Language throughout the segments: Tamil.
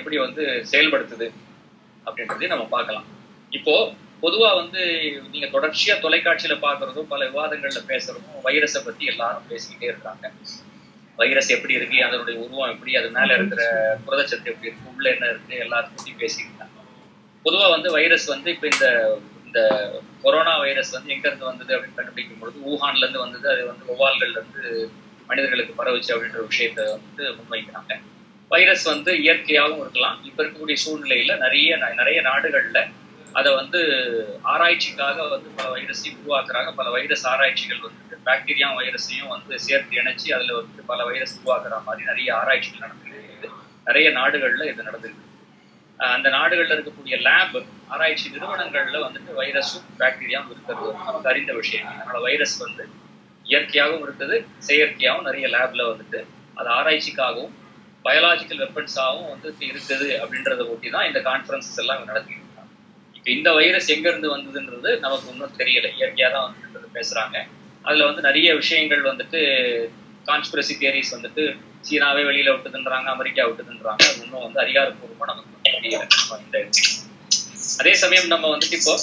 எப்படி வந்து செயல்படுத்துது அப்படின்றதையும் நம்ம பார்க்கலாம் இப்போ பொதுவா வந்து நீங்க தொடர்ச்சியா தொலைக்காட்சியில பாக்குறதும் பல விவாதங்கள்ல பேசுறதும் வைரஸை பத்தி எல்லாரும் பேசிக்கிட்டே இருக்காங்க வைரஸ் எப்படி இருக்கு அதனுடைய உருவம் எப்படி அது மேல இருக்கிற புரதச்சத்து எப்படி இருக்கு உள்ள என்ன இருக்கு எல்லாரும் பத்தி பேசியிருக்காங்க பொதுவா வந்து வைரஸ் வந்து இப்ப இந்த இந்த கொரோனா வைரஸ் வந்து எங்க இருந்து வந்தது அப்படின்னு கண்டுபிடிக்கும் பொழுது ஊஹான்ல இருந்து வந்தது அது வந்து ஒவ்வால்கள்ல இருந்து மனிதர்களுக்கு பரவுச்சு அப்படின்ற விஷயத்த வந்து முன்வைக்கிறாங்க வைரஸ் வந்து இயற்கையாகவும் இருக்கலாம் இப்ப இருக்கக்கூடிய சூழ்நிலையில நிறைய நிறைய நாடுகள்ல அதை வந்து ஆராய்ச்சிக்காக வந்து பல வைரஸையும் உருவாக்குறாங்க பல வைரஸ் ஆராய்ச்சிகள் வந்து பாக்டீரியா வைரஸையும் வந்து சேர்த்து இணைச்சு அதுல வந்து பல வைரஸ் உருவாக்குற மாதிரி நிறைய ஆராய்ச்சிகள் நடந்துருக்கு நிறைய நாடுகள்ல இது நடந்திருக்கு அந்த நாடுகள்ல இருக்கக்கூடிய லேப் ஆராய்ச்சி நிறுவனங்கள்ல வந்துட்டு வைரஸும் பாக்டீரியாவும் இருக்கிறது நமக்கு அறிந்த விஷயம் அதனால வைரஸ் வந்து இயற்கையாகவும் இருக்குது செயற்கையாகவும் நிறைய லேப்ல வந்துட்டு அது ஆராய்ச்சிக்காகவும் பயாலாஜிக்கல் வெப்பன்ஸாகவும் வந்து இருக்குது அப்படின்றத ஒட்டி தான் இந்த கான்ஃபரன்சஸ் எல்லாம் நடத்திட்டு இருக்காங்க இப்போ இந்த வைரஸ் எங்க இருந்து வந்ததுன்றது நமக்கு இன்னும் தெரியல இயற்கையா தான் வந்துட்டு பேசுறாங்க அதுல வந்து நிறைய விஷயங்கள் வந்துட்டு கான்ஸ்பிரசி தியரிஸ் வந்துட்டு சீனாவே வெளியில விட்டுதுன்றாங்க அமெரிக்கா விட்டுதுன்றாங்க அது இன்னும் வந்து அதிகாரப்பூர்வமா நமக்கு தெரியல இந்த அதே சமயம் நம்ம வந்துட்டு இப்போ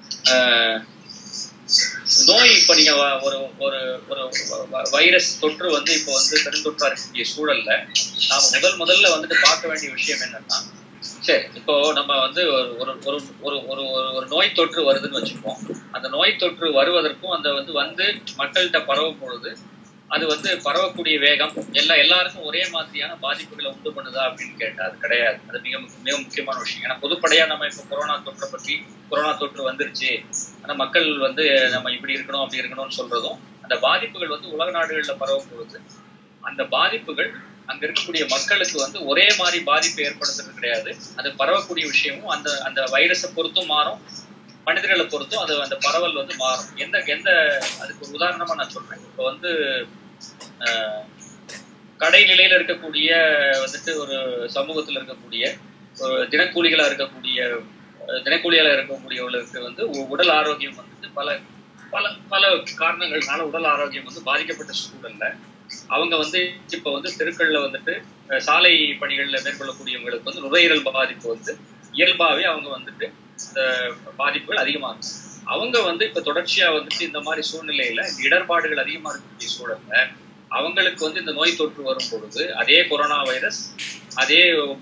நோய் இப்ப நீங்க ஒரு ஒரு ஒரு வைரஸ் தொற்று வந்து இப்போ வந்து பெருந்தொற்றா இருக்கக்கூடிய சூழல்ல நாம முதல் முதல்ல வந்துட்டு பார்க்க வேண்டிய விஷயம் என்னன்னா சரி இப்போ நம்ம வந்து ஒரு ஒரு ஒரு ஒரு ஒரு ஒரு நோய் தொற்று வருதுன்னு வச்சுப்போம் அந்த நோய் தொற்று வருவதற்கும் அந்த வந்து வந்து மக்கள்கிட்ட பரவும் பொழுது அது வந்து பரவக்கூடிய வேகம் எல்லா எல்லாருக்கும் ஒரே மாதிரியான பாதிப்புகளை உண்டு பண்ணுதா அப்படின்னு கேட்டா அது கிடையாது அது மிக மிக முக்கியமான விஷயம் ஏன்னா பொதுப்படையா நம்ம இப்போ கொரோனா தொற்றை பற்றி கொரோனா தொற்று வந்துருச்சு ஆனா மக்கள் வந்து நம்ம இப்படி இருக்கணும் அப்படி இருக்கணும்னு சொல்றதும் அந்த பாதிப்புகள் வந்து உலக நாடுகள்ல பரவும் பொழுது அந்த பாதிப்புகள் அங்க இருக்கக்கூடிய மக்களுக்கு வந்து ஒரே மாதிரி பாதிப்பு ஏற்படுத்துறது கிடையாது அது பரவக்கூடிய விஷயமும் அந்த அந்த வைரஸை பொறுத்தும் மாறும் மனிதர்களை பொறுத்தும் அது அந்த பரவல் வந்து மாறும் எந்த எந்த அதுக்கு ஒரு உதாரணமா நான் சொல்றேன் இப்போ வந்து கடை நிலையில இருக்கக்கூடிய வந்துட்டு ஒரு சமூகத்துல இருக்கக்கூடிய ஒரு தினக்கூலிகளா இருக்கக்கூடிய தினக்கூலிகளா இருக்கக்கூடியவர்களுக்கு வந்து உடல் ஆரோக்கியம் வந்துட்டு பல பல பல காரணங்கள்னால உடல் ஆரோக்கியம் வந்து பாதிக்கப்பட்ட சூழல்ல அவங்க வந்து இப்ப வந்து தெருக்கள்ல வந்துட்டு சாலை பணிகள்ல மேற்கொள்ளக்கூடியவங்களுக்கு வந்து நுரையீரல் பாதிப்பு வந்து இயல்பாவே அவங்க வந்துட்டு இந்த பாதிப்புகள் அதிகமாகும் அவங்க வந்து இப்ப தொடர்ச்சியா வந்துட்டு இந்த மாதிரி சூழ்நிலையில இடர்பாடுகள் அதிகமா இருக்கக்கூடிய சூழல்ல அவங்களுக்கு வந்து இந்த நோய் தொற்று வரும் பொழுது அதே கொரோனா வைரஸ் அதே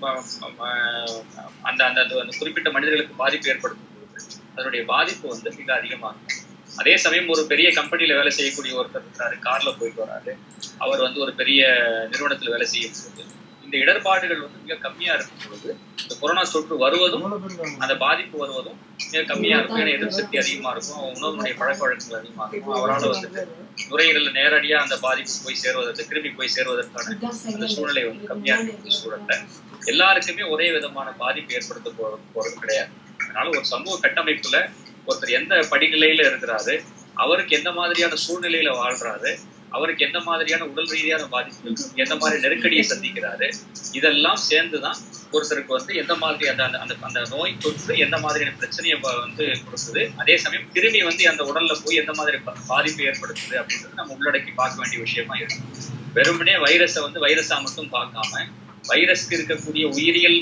அந்த அந்த அந்த குறிப்பிட்ட மனிதர்களுக்கு பாதிப்பு ஏற்படுத்தும் பொழுது அதனுடைய பாதிப்பு வந்து மிக அதிகமாகும் அதே சமயம் ஒரு பெரிய கம்பெனில வேலை செய்யக்கூடிய ஒருத்தர் இருக்காரு கார்ல போயிட்டு வராரு அவர் வந்து ஒரு பெரிய நிறுவனத்துல வேலை செய்யும் போது இந்த இடர்பாடுகள் வந்து மிக கம்மியா இருக்கும் பொழுது இந்த கொரோனா தொற்று வருவதும் அந்த பாதிப்பு வருவதும் மிக கம்மியா இருக்கும் ஏன்னா எதிர்ப்பு சக்தி அதிகமா இருக்கும் உணவுடைய பழக்க வழக்கங்கள் அதிகமா இருக்கும் அவரால் வந்துட்டு நுரையீரல் நேரடியா அந்த பாதிப்பு போய் சேருவதற்கு கிருமி போய் சேருவதற்கான அந்த சூழ்நிலை வந்து கம்மியா இருக்கக்கூடிய சூழல்ல எல்லாருக்குமே ஒரே விதமான பாதிப்பு ஏற்படுத்த போறது போறது கிடையாது அதனால ஒரு சமூக கட்டமைப்புல ஒருத்தர் எந்த படிநிலையில இருக்கிறாரு அவருக்கு எந்த மாதிரியான சூழ்நிலையில வாழ்றாரு அவருக்கு எந்த மாதிரியான உடல் ரீதியான பாதிப்பு எந்த மாதிரி நெருக்கடியை சந்திக்கிறாரு இதெல்லாம் சேர்ந்துதான் ஒருத்தருக்கு வந்து எந்த மாதிரி அந்த அந்த அந்த நோய் தொற்று எந்த மாதிரியான பிரச்சனையை வந்து கொடுக்குது அதே சமயம் கிருமி வந்து அந்த உடல்ல போய் எந்த மாதிரி பாதிப்பு ஏற்படுத்துது அப்படின்றது நம்ம உள்ளடக்கி பார்க்க வேண்டிய விஷயமா இருக்கு வெறுமனே வைரஸை வந்து வைரஸா மட்டும் பார்க்காம வைரஸ்க்கு இருக்கக்கூடிய உயிரியல்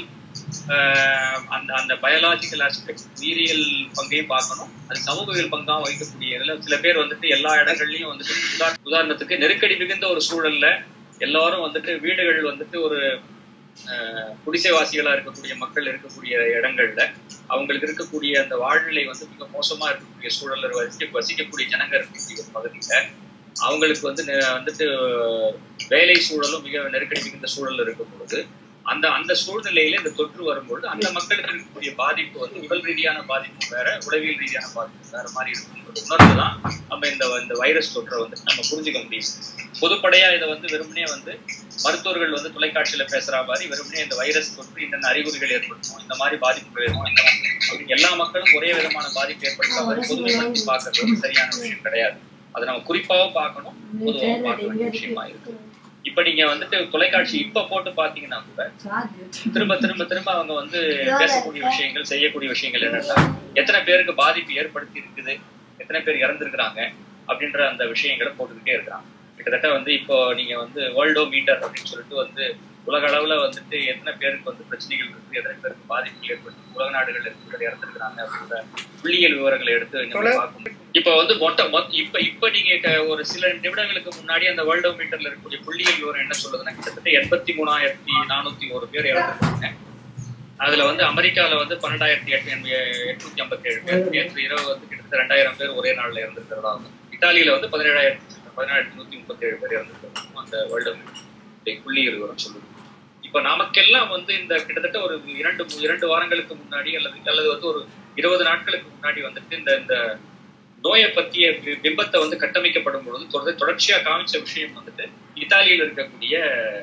அந்த அந்த பயாலாஜிக்கல் ஆஸ்பெக்ட் உயிரியல் பங்கையும் பார்க்கணும் அது சமூகவியல் பங்காக வகிக்கக்கூடிய சில பேர் வந்துட்டு எல்லா இடங்கள்லயும் வந்துட்டு உதாரணத்துக்கு நெருக்கடி மிகுந்த ஒரு சூழல்ல எல்லாரும் வந்துட்டு வீடுகள் வந்துட்டு ஒரு குடிசைவாசிகளா இருக்கக்கூடிய மக்கள் இருக்கக்கூடிய இடங்கள்ல அவங்களுக்கு இருக்கக்கூடிய அந்த வாழ்நிலை வந்து மிக மோசமா இருக்கக்கூடிய சூழல்ல வசிக்க வசிக்கக்கூடிய ஜனங்க இருக்கக்கூடிய பகுதியில அவங்களுக்கு வந்து வந்துட்டு வேலை சூழலும் மிக நெருக்கடி மிகுந்த சூழல் இருக்கும் பொழுது அந்த அந்த சூழ்நிலையில இந்த தொற்று வரும்பொழுது அந்த மக்களுக்கு இருக்கக்கூடிய பாதிப்பு வந்து உடல் ரீதியான பாதிப்பு வேற உளவியல் ரீதியான பாதிப்பு வேற மாதிரி இருக்கும் உணர்ந்துதான் நம்ம இந்த இந்த வைரஸ் தொற்றை வந்து நம்ம புரிஞ்சுக்க முடியும் பொதுப்படையா இதை வந்து வெறுமனே வந்து மருத்துவர்கள் வந்து தொலைக்காட்சியில பேசுற மாதிரி வெறுமனே இந்த வைரஸ் தொற்று என்னென்ன அறிகுறிகள் ஏற்படுத்தும் இந்த மாதிரி பாதிப்புகள் இருக்கும் இந்த மாதிரி எல்லா மக்களும் ஒரே விதமான பாதிப்பு ஏற்படுத்த மாதிரி பொதுமைப்படுத்தி பார்க்கறது வந்து சரியான விஷயம் கிடையாது அதை நம்ம குறிப்பாவும் பார்க்கணும் பொதுவாகவும் பார்க்க வேண்டிய விஷயமா இருக்கு இப்ப நீங்க வந்துட்டு தொலைக்காட்சி இப்ப போட்டு பாத்தீங்கன்னா கூட திரும்ப திரும்ப திரும்ப அவங்க வந்து பேசக்கூடிய விஷயங்கள் செய்யக்கூடிய விஷயங்கள் என்னன்னா எத்தனை பேருக்கு பாதிப்பு ஏற்படுத்தி இருக்குது எத்தனை பேர் இறந்துருக்குறாங்க அப்படின்ற அந்த விஷயங்களை போட்டுக்கிட்டே இருக்கிறாங்க கிட்டத்தட்ட வந்து இப்போ நீங்க வந்து வேர்ல்டோ மீட்டர் அப்படின்னு சொல்லிட்டு வந்து உலக அளவுல வந்துட்டு எத்தனை பேருக்கு வந்து பிரச்சனைகள் இருக்கு எத்தனை பேருக்கு பாதிப்புகள் ஏற்பட்டு உலக நாடுகள்ல இருந்து இறந்துருக்காங்க அப்படின்ற புள்ளியியல் விவரங்களை எடுத்து நம்ம பார்க்கும் இப்ப வந்து மொத்த மொத்த இப்ப இப்ப நீங்க க- ஒரு சில நிமிடங்களுக்கு முன்னாடி அந்த வேர்ல்டு மீட்டர்ல இருக்கக்கூடிய புள்ளியியல் விவரம் என்ன சொல்லுதுன்னா கிட்டத்தட்ட எண்பத்தி மூணாயிரத்தி நானூத்தி ஒரு பேர் இறந்துருக்காங்க அதுல வந்து அமெரிக்கால வந்து பன்னெண்டாயிரத்தி எட்டு எட்நூத்தி ஐம்பத்தி ஏழு பேர் நேற்று இரவு வந்து கிட்டத்தட்ட ரெண்டாயிரம் பேர் ஒரே நாள்ல இறந்துருக்கிறதா இத்தாலியில வந்து பதினேழாயிரத்தி பதினேழாயிரத்தி நூத்தி முப்பத்தி ஏழு பேர் இறந்துருக்காங்க அந்த வேர்ல்டு புள்ளியியல் விவரம் சொல்லுது இப்ப நமக்கெல்லாம் வந்து இந்த கிட்டத்தட்ட ஒரு இரண்டு இரண்டு வாரங்களுக்கு முன்னாடி அல்லது அல்லது வந்து ஒரு இருபது நாட்களுக்கு முன்னாடி வந்துட்டு இந்த இந்த நோயை பற்றிய பி- பிம்பத்தை வந்து கட்டமைக்கப்படும் பொழுது தொடர் தொடர்ச்சியா காமிச்ச விஷயம் வந்துட்டு இத்தாலியில் இருக்கக்கூடிய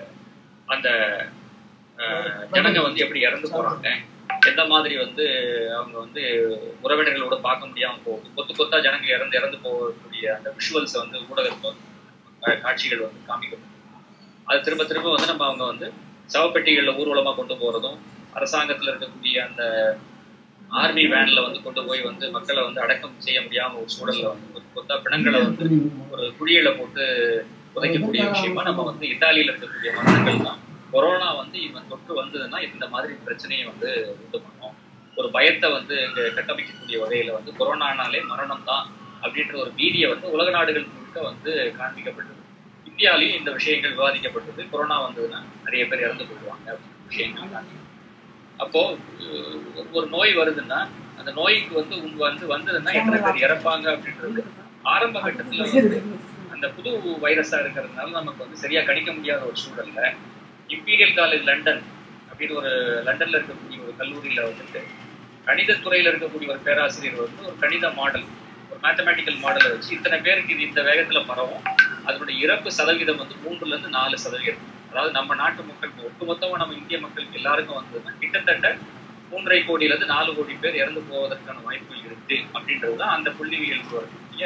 அந்த அஹ், ஜனங்க வந்து எப்படி இறந்து போறாங்க எந்த மாதிரி வந்து அவங்க வந்து உறவினர்களோட பார்க்க முடியாம போகுது கொத்து கொத்தா ஜனங்க இறந்து இறந்து போகக்கூடிய அந்த விஷுவல்ஸை வந்து ஊடகத்தில் காட்சிகள் வந்து காமிக்கப்படும் அது திரும்ப திரும்ப வந்து நம்ம அவங்க வந்து சவப்பெட்டிகள்ல ஊர்வலமா கொண்டு போறதும் அரசாங்கத்துல இருக்கக்கூடிய அந்த ஆர்மி வேன்ல வந்து கொண்டு போய் வந்து மக்களை வந்து அடக்கம் செய்ய முடியாம ஒரு சூழல்ல வந்து கொத்து கொத்தா பிணங்களை வந்து ஒரு குழியில போட்டு புதைக்கக்கூடிய விஷயமா நம்ம வந்து இத்தாலியில இருக்கக்கூடிய மரணங்கள் தான் கொரோனா வந்து இவன் தொற்று வந்ததுன்னா இந்த மாதிரி பிரச்சனையை வந்து உண்டு பண்ணும் ஒரு பயத்தை வந்து இங்க கட்டமைக்கக்கூடிய வகையில வந்து கொரோனானாலே மரணம் தான் அப்படின்ற ஒரு பீதியை வந்து உலக நாடுகள் முழுக்க வந்து காண்பிக்கப்பட்டது இந்தியாலையும் இந்த விஷயங்கள் விவாதிக்கப்பட்டது கொரோனா வந்ததுன்னா நிறைய பேர் இறந்து போயிடுவாங்க அப்படின்ற விஷயங்கள் காண்பிக்கப்பட்டது. அப்போ அஹ், ஒரு- ஒரு நோய் வருதுன்னா அந்த நோய்க்கு வந்து உங்க வந்து வந்ததுன்னா எத்தனை பேர் இறப்பாங்க அப்படின்றது ஆரம்ப கட்டத்துல வந்து அந்த புது வைரஸா இருக்கிறதுனால நமக்கு வந்து சரியா கணிக்க முடியாத ஒரு சூழல்ல இம்பீரியல் காலேஜ் லண்டன் அப்படின்னு ஒரு லண்டன்ல இருக்கக்கூடிய ஒரு கல்லூரியில வந்துட்டு கணிதத்துறையில இருக்கக்கூடிய ஒரு பேராசிரியர் வந்து ஒரு கணித மாடல் ஒரு மேத்தமேட்டிக்கல் மாடலை வச்சு இத்தனை பேருக்கு இது இந்த வேகத்துல பரவும் அதனுடைய இறப்பு சதவீதம் வந்து மூன்றுல இருந்து நாலு சதவீதம் அதாவது நம்ம நாட்டு மக்களுக்கு ஒட்டுமொத்தமா நம்ம இந்திய மக்களுக்கு எல்லாருக்கும் வந்ததுன்னா கிட்டத்தட்ட மூன்றரை கோடியில இருந்து நாலு கோடி பேர் இறந்து போவதற்கான வாய்ப்புகள் இருக்கு அப்படின்றதுதான் அந்த புள்ளிவியல் வரக்கூடிய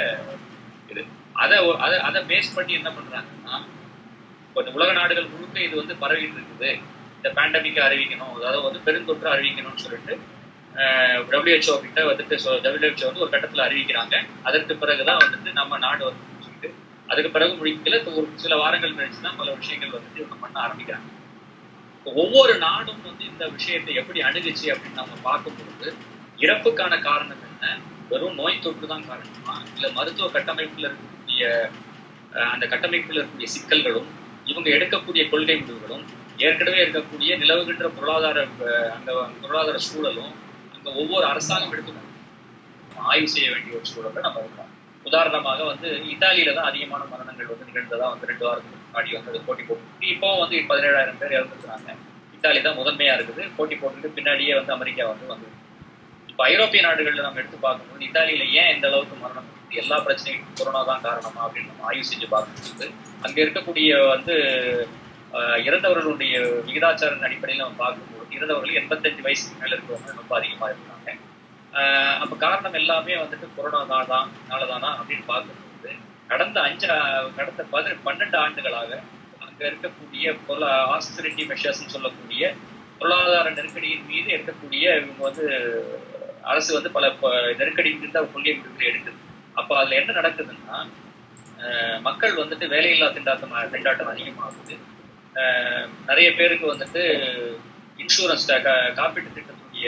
இது அதை ஒ- அதை அதை பேஸ் பண்ணி என்ன பண்றாங்கன்னா இப்போ இந்த உலக நாடுகள் முழுக்க இது வந்து பரவிட்டு இருக்குது இந்த பேண்டமிக்கை அறிவிக்கணும் அதாவது வந்து பெருந்தொற்று அறிவிக்கணும்னு சொல்லிட்டு டபிள்யூஹெச்ஓ கிட்ட வந்துட்டு டபிள்யூஹெச்ஓ வந்து ஒரு கட்டத்துல அறிவிக்கிறாங்க அதற்கு பிறகுதான் வந்துட்டு நம்ம நாடு வந்து சொல்லிட்டு அதுக்கு பிறகு முடிக்கல இப்ப ஒரு சில வாரங்கள் கழிச்சு தான் பல விஷயங்கள் வந்துட்டு இவங்க பண்ண ஆரம்பிக்கிறாங்க இப்போ ஒவ்வொரு நாடும் வந்து இந்த விஷயத்தை எப்படி அணுகுச்சு அப்படின்னு நம்ம பார்க்கும்பொழுது இறப்புக்கான காரணம் என்ன வெறும் நோய் தொற்று தான் காரணமா இல்ல மருத்துவ கட்டமைப்புல இருக்கக்கூடிய அஹ், அந்த கட்டமைப்புல இருக்கக்கூடிய சிக்கல்களும் இவங்க எடுக்கக்கூடிய கொள்கை முடிவுகளும் ஏற்கனவே இருக்கக்கூடிய நிலவுகின்ற பொருளாதார அஹ், அந்த பொருளாதார சூழலும் அங்க ஒவ்வொரு அரசாங்கம் எடுக்கணும் ஆய்வு செய்ய வேண்டிய ஒரு சூழல்ல நம்ம இருக்கோம் உதாரணமாக வந்து இத்தாலியில தான் அதிகமான மரணங்கள் வந்து நிகழ்ந்ததா வந்து ரெண்டு வாரத்துக்கு முன்னாடி வந்து அது போட்டி போட்டு இப்போ வந்து பதினேழாயிரம் பேர் இறந்துருக்காங்க இத்தாலி தான் முதன்மையா இருக்குது போட்டி போட்டுட்டு பின்னாடியே வந்து அமெரிக்கா வந்து வந்து இப்போ ஐரோப்பிய நாடுகள்ல நம்ம எடுத்து பார்க்கும்போது இத்தாலியில ஏன் இந்த அளவுக்கு மரணம் வருது? எல்லா பிரச்சனைக்கும் கொரோனா தான் காரணமா அப்படின்னு நம்ம ஆய்வு செஞ்சு பார்க்கும்போது அங்க இருக்கக்கூடிய வந்து ஆஹ், இறந்தவர்களுடைய விகிதாச்சாரின் அடிப்படையில் நம்ம பார்க்கும்போது இறந்தவர்கள் எண்பத்தஞ்சு வயசுக்கு மேல இருக்கிறவங்க ரொம்ப அதிகமா இருந்தாங்க ஆஹ், அப்ப காரணம் எல்லாமே வந்துட்டு கொரோனா தான் தான் நாளதானா அப்படின்னு பார்க்கும்போது கடந்த அஞ்சு ஆஹ், கடந்த பதி பன்னெண்டு ஆண்டுகளாக அங்க இருக்கக்கூடிய பொருளா ஆஸ்டிரிட்டி மெஷர்ஸ் சொல்லக்கூடிய பொருளாதார நெருக்கடியின் மீது இருக்கக்கூடிய இவங்க வந்து அரசு வந்து பல ப- நெருக்கடியின் மீது தான் கொள்கை முடிவுகளை எடுக்குது அப்ப அதுல என்ன நடக்குதுன்னா ஆஹ், மக்கள் வந்துட்டு வேலையில்லா திண்டாட்டம் திண்டாட்டம் அதிகமாகுது ஆஹ், நிறைய பேருக்கு வந்துட்டு இன்சூரன்ஸ் காப்பீட்டு திட்டத்துடைய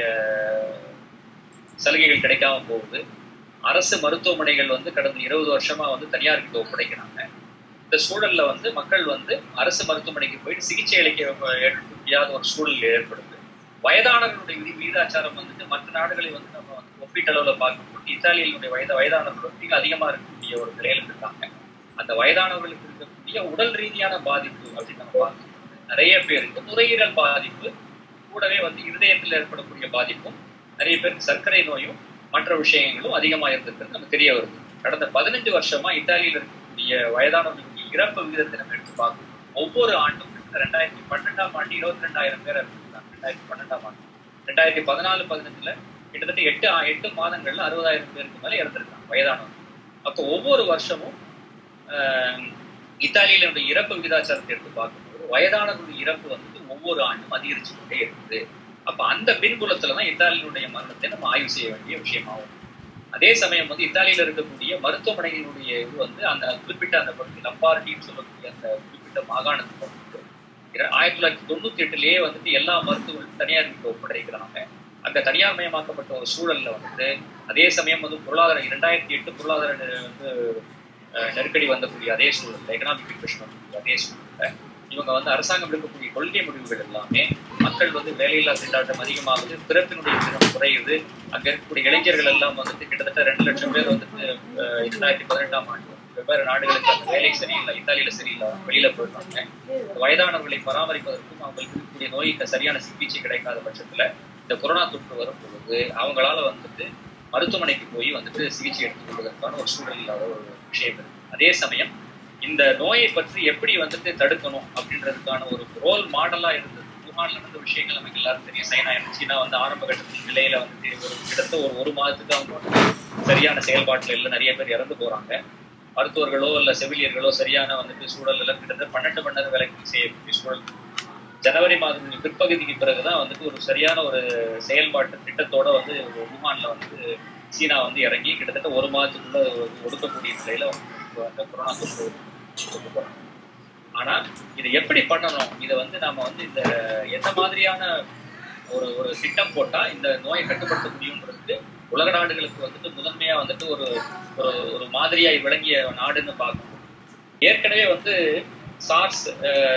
சலுகைகள் கிடைக்காம போகுது அரசு மருத்துவமனைகள் வந்து கடந்த இருபது வருஷமா வந்து தனியார்கிட்ட ஒப்படைக்கிறாங்க இந்த சூழல்ல வந்து மக்கள் வந்து அரசு மருத்துவமனைக்கு போயிட்டு சிகிச்சை அளிக்க எடுக்க முடியாத ஒரு சூழல் ஏற்படுது வயதானவர்களுடைய விதி விகிதாச்சாரம் வந்துட்டு மற்ற நாடுகளை வந்து நம்ம வந்து ஒப்பீட்டளவுல பார்க்கும்போது இத்தாலியினுடைய வயத வயதானவர்கள் வந்து மிக அதிகமா இருக்கக்கூடிய ஒரு நிலையில இருக்காங்க அந்த வயதானவர்களுக்கு இருக்கக்கூடிய உடல் ரீதியான பாதிப்பு அப்படின்னு நம்ம பார்க்கும்போது நிறைய பேருக்கு நுரையீரல் பாதிப்பு கூடவே வந்து இருதயத்தில் ஏற்படக்கூடிய பாதிப்பும் நிறைய பேருக்கு சர்க்கரை நோயும் மற்ற விஷயங்களும் அதிகமா இருந்திருக்கிறது நமக்கு தெரிய வருது கடந்த பதினஞ்சு வருஷமா இத்தாலியில் இருக்கக்கூடிய வயதானவர்களுடைய இறப்பு விகிதத்தை நம்ம எடுத்து பார்க்கணும் ஒவ்வொரு ஆண்டும் கிட்டத்தட்ட ரெண்டாயிரத்தி பன்னெண்டாம் ஆண்டு இருபத்தி ரெண்டாயிரம் பேர் இருந்திருக்காங்க ரெண்டாயிரத்தி பன்னெண்டாம் ஆண்டு ரெண்டாயிரத்தி பதினாலு பதினஞ்சுல கிட்டத்தட்ட எட்டு ஆ- எட்டு மாதங்கள்ல அறுபதாயிரம் பேருக்கு மேல இறந்திருக்காங்க வயதானவங்க அப்போ ஒவ்வொரு வருஷமும் ஆஹ், இத்தாலியினுடைய இறப்பு விகிதாச்சாரத்தை எடுத்து பார்க்கும்போது வயதானவர்களுடைய இறப்பு வந்து ஒவ்வொரு ஆண்டும் அதிகரிச்சு கொண்டே இருக்குது அப்ப அந்த பின்புலத்துல தான் இத்தாலியினுடைய மரணத்தை நம்ம ஆய்வு செய்ய வேண்டிய விஷயமாகும் அதே சமயம் வந்து இத்தாலியில இருக்கக்கூடிய மருத்துவமனைகளுடைய இது வந்து அந்த குறிப்பிட்ட அந்த பகுதி லம்பார்டின்னு சொல்லக்கூடிய அந்த குறிப்பிட்ட மாகாணத்துக்கு வந்து இர- ஆயிரத்தி தொள்ளாயிரத்தி தொண்ணூத்தி எட்டுலயே வந்துட்டு எல்லா மருத்துவர்களும் தனியார் ஒப்படைக்கிறாங்க அங்க தனியார் மயமாக்கப்பட்ட ஒரு சூழல்ல வந்துட்டு அதே சமயம் வந்து பொருளாதார இரண்டாயிரத்தி எட்டு பொருளாதார நெ- வந்து அஹ், நெருக்கடி வந்தக்கூடிய அதே சூழல்ல எக்கனாமிக் டிப்ரெஷன் வரக்கூடிய அதே சூழல்ல இவங்க வந்து அரசாங்கம் எடுக்கக்கூடிய கொள்கை முடிவுகள் எல்லாமே மக்கள் வந்து வேலையில்லா திண்டாட்டம் அதிகமாகுது பிறப்பினுடைய திறம் குறையுது அங்க இருக்கக்கூடிய இளைஞர்கள் எல்லாம் வந்துட்டு கிட்டத்தட்ட ரெண்டு லட்சம் பேர் வந்துட்டு அஹ், இரண்டாயிரத்தி பதினெட்டாம் ஆண்டு வெவ்வேறு நாடுகளுக்கு அந்த வேலை சரியில்லை இத்தாலியில சரியில்லை வெளியில போயிட்டாங்க வயதானவர்களை பராமரிப்பதற்கும் அவங்களுக்கு இருக்கக்கூடிய நோய்க்கு சரியான சிகிச்சை கிடைக்காத பட்சத்துல இந்த கொரோனா தொற்று வரும் பொழுது அவங்களால வந்துட்டு மருத்துவமனைக்கு போய் வந்துட்டு சிகிச்சை எடுத்துக் கொள்வதற்கான ஒரு சூழல் இல்லாத ஒரு விஷயம் இருக்கு அதே சமயம் இந்த நோயை பற்றி எப்படி வந்துட்டு தடுக்கணும் அப்படின்றதுக்கான ஒரு ரோல் மாடலா இருந்தது வுஹான்ல நடந்த விஷயங்கள் நமக்கு எல்லாரும் தெரியும் சைனா சீனா வந்து ஆரம்ப கட்டத்தில் நிலையில வந்துட்டு ஒரு கிட்டத்தட்ட ஒரு ஒரு மாதத்துக்கு அவங்க வந்து சரியான செயல்பாட்டுல இல்லை நிறைய பேர் இறந்து போறாங்க மருத்துவர்களோ இல்ல செவிலியர்களோ சரியான வந்துட்டு சூழல் எல்லாம் கிட்டத்தட்ட பன்னெண்டு மணி நேரம் வேலை செய்யக்கூடிய சூழல் ஜனவரி மாதம் பிற்பகுதிக்கு பிறகுதான் வந்துட்டு ஒரு சரியான ஒரு செயல்பாட்டு திட்டத்தோட வந்து வுஹான்ல வந்து சீனா வந்து இறங்கி கிட்டத்தட்ட ஒரு மாதத்துக்குள்ள ஒரு ஒடுக்கக்கூடிய நிலையில வந்து அந்த கொரோனா தொற்று கொண்டு போறாங்க ஆனா இதை எப்படி பண்ணணும் இதை வந்து நாம வந்து இந்த எந்த மாதிரியான ஒரு ஒரு திட்டம் போட்டா இந்த நோயை கட்டுப்படுத்த முடியும்ன்றது உலக நாடுகளுக்கு வந்துட்டு முதன்மையா வந்துட்டு ஒரு ஒரு ஒரு மாதிரியாய் விளங்கிய நாடுன்னு பார்க்கணும் ஏற்கனவே வந்து சார்ஸ்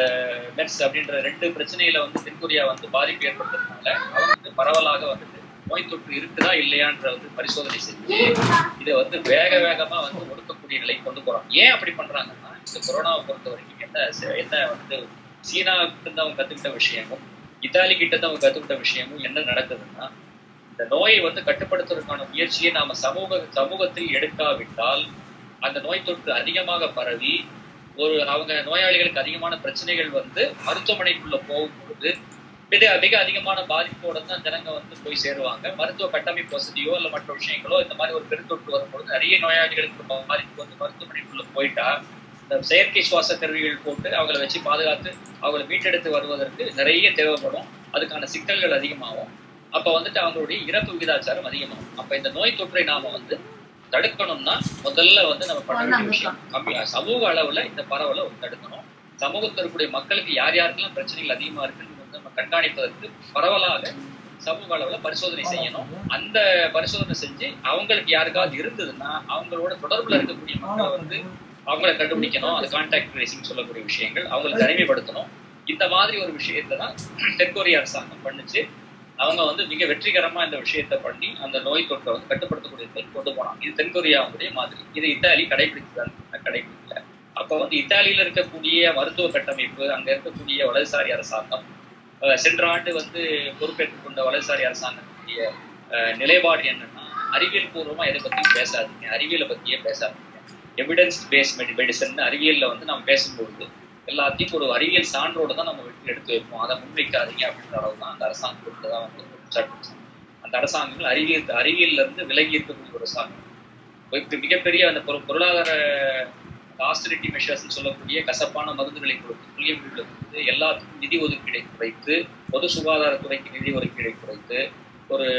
மெர்ஸ் அப்படின்ற ரெண்டு பிரச்சனையில வந்து தென்கொரியா வந்து பாதிப்பு ஏற்பட்டதுனால அவங்க வந்து பரவலாக வந்துட்டு நோய் தொற்று இருக்குதா இல்லையான்ற வந்து பரிசோதனை செஞ்சு இதை வந்து வேக வேகமா வந்து ஒடுக்கக்கூடிய நிலைக்கு கொண்டு போறாங்க ஏன் அப்படி பண்றாங்கன்னா இந்த கொரோனாவை பொறுத்த வரைக்கும் என்ன செ- என்ன வந்து சீனா கிட்ட இருந்து அவங்க கத்துக்கிட்ட விஷயமும் இத்தாலி கிட்ட இருந்து அவங்க கத்துக்கிட்ட விஷயமும் என்ன நடக்குதுன்னா இந்த நோயை வந்து கட்டுப்படுத்துவதற்கான முயற்சியை நாம சமூக சமூகத்தில் எடுக்காவிட்டால் அந்த நோய் தொற்று அதிகமாக பரவி ஒரு அவங்க நோயாளிகளுக்கு அதிகமான பிரச்சனைகள் வந்து மருத்துவமனைக்குள்ள போகும்பொழுது மிக மிக அதிகமான பாதிப்போட தான் ஜனங்க வந்து போய் சேருவாங்க மருத்துவ கட்டமைப்பு வசதியோ இல்ல மற்ற விஷயங்களோ இந்த மாதிரி ஒரு பெருந்தொற்று வரும்பொழுது நிறைய நோயாளிகளுக்கு பாதிப்பு வந்து மருத்துவமனைக்குள்ள போயிட்டா இந்த செயற்கை சுவாச கருவிகள் போட்டு அவங்கள வச்சு பாதுகாத்து அவங்கள மீட்டெடுத்து வருவதற்கு நிறைய தேவைப்படும் அதுக்கான சிக்கல்கள் அதிகமாகும் அப்ப வந்துட்டு அவங்களுடைய இறப்பு விகிதாச்சாரம் அதிகமாகும் அப்ப இந்த நோய் தொற்றை நாம வந்து தடுக்கணும்னா முதல்ல வந்து நம்ம பண்ண வேண்டிய விஷயம் கம்மி சமூக அளவுல இந்த பரவலை வந்து தடுக்கணும் சமூகத்தில் இருக்கக்கூடிய மக்களுக்கு யார் யாருக்கெல்லாம் பிரச்சனைகள் அதிகமா இருக்குன்னு வந்து நம்ம கண்காணிப்பதற்கு பரவலாக சமூக அளவுல பரிசோதனை செய்யணும் அந்த பரிசோதனை செஞ்சு அவங்களுக்கு யாருக்காவது இருந்ததுன்னா அவங்களோட தொடர்புல இருக்கக்கூடிய மக்களை வந்து அவங்கள கண்டுபிடிக்கணும் அது கான்டாக்ட் ட்ரேசிங் சொல்லக்கூடிய விஷயங்கள் அவங்களை தனிமைப்படுத்தணும் இந்த மாதிரி ஒரு விஷயத்தை தான் தென்கொரிய அரசாங்கம் பண்ணுச்சு அவங்க வந்து மிக வெற்றிகரமா இந்த விஷயத்தை பண்ணி அந்த நோய் தொற்றை வந்து கட்டுப்படுத்தக்கூடிய நிலைக்கு கொண்டு போனாங்க இது தென்கொரியாவுடைய மாதிரி இது இத்தாலி கடைபிடிக்கிறாங்க கடைபிடிக்கல அப்ப வந்து இத்தாலியில இருக்கக்கூடிய மருத்துவ கட்டமைப்பு அங்க இருக்கக்கூடிய வலதுசாரி அரசாங்கம் அஹ் சென்ற ஆண்டு வந்து பொறுப்பேற்றுக் கொண்ட வலதுசாரி அரசாங்கத்துடைய அஹ், நிலைப்பாடு என்னன்னா அறிவியல் பூர்வமா எதை பத்தியும் பேசாதீங்க அறிவியலை பத்தியே பேசாதீங்க எவிடன்ஸ் பேஸ் மெடிசன் அறிவியல்ல வந்து நம்ம பேசும்பொழுது எல்லாத்தையும் ஒரு அறிவியல் சான்றோட தான் நம்ம எடுத்து எடுத்து வைப்போம் அதை முன்வைக்காதீங்க அப்படின்ற அளவு தான் அந்த அரசாங்கத்துக்கு தான் வந்து குற்றச்சாட்டு வச்சாங்க. அந்த அரசாங்கங்கள் அறிவியல் அறிவியல்ல இருந்து விலகி இருக்கக்கூடிய ஒரு அரசாங்கம் இப்ப மிகப்பெரிய அந்த பொரு- பொருளாதார ஆஸ்டிரிட்டி மெஷர்ஸ் சொல்லக்கூடிய கசப்பான மருந்துகளை கொடுத்து புள்ளிய முடிவுல கொடுத்து எல்லாத்துக்கும் நிதி ஒதுக்கீடை குறைத்து பொது சுகாதாரத்துறைக்கு நிதி ஒதுக்கீடை குறைத்து ஒரு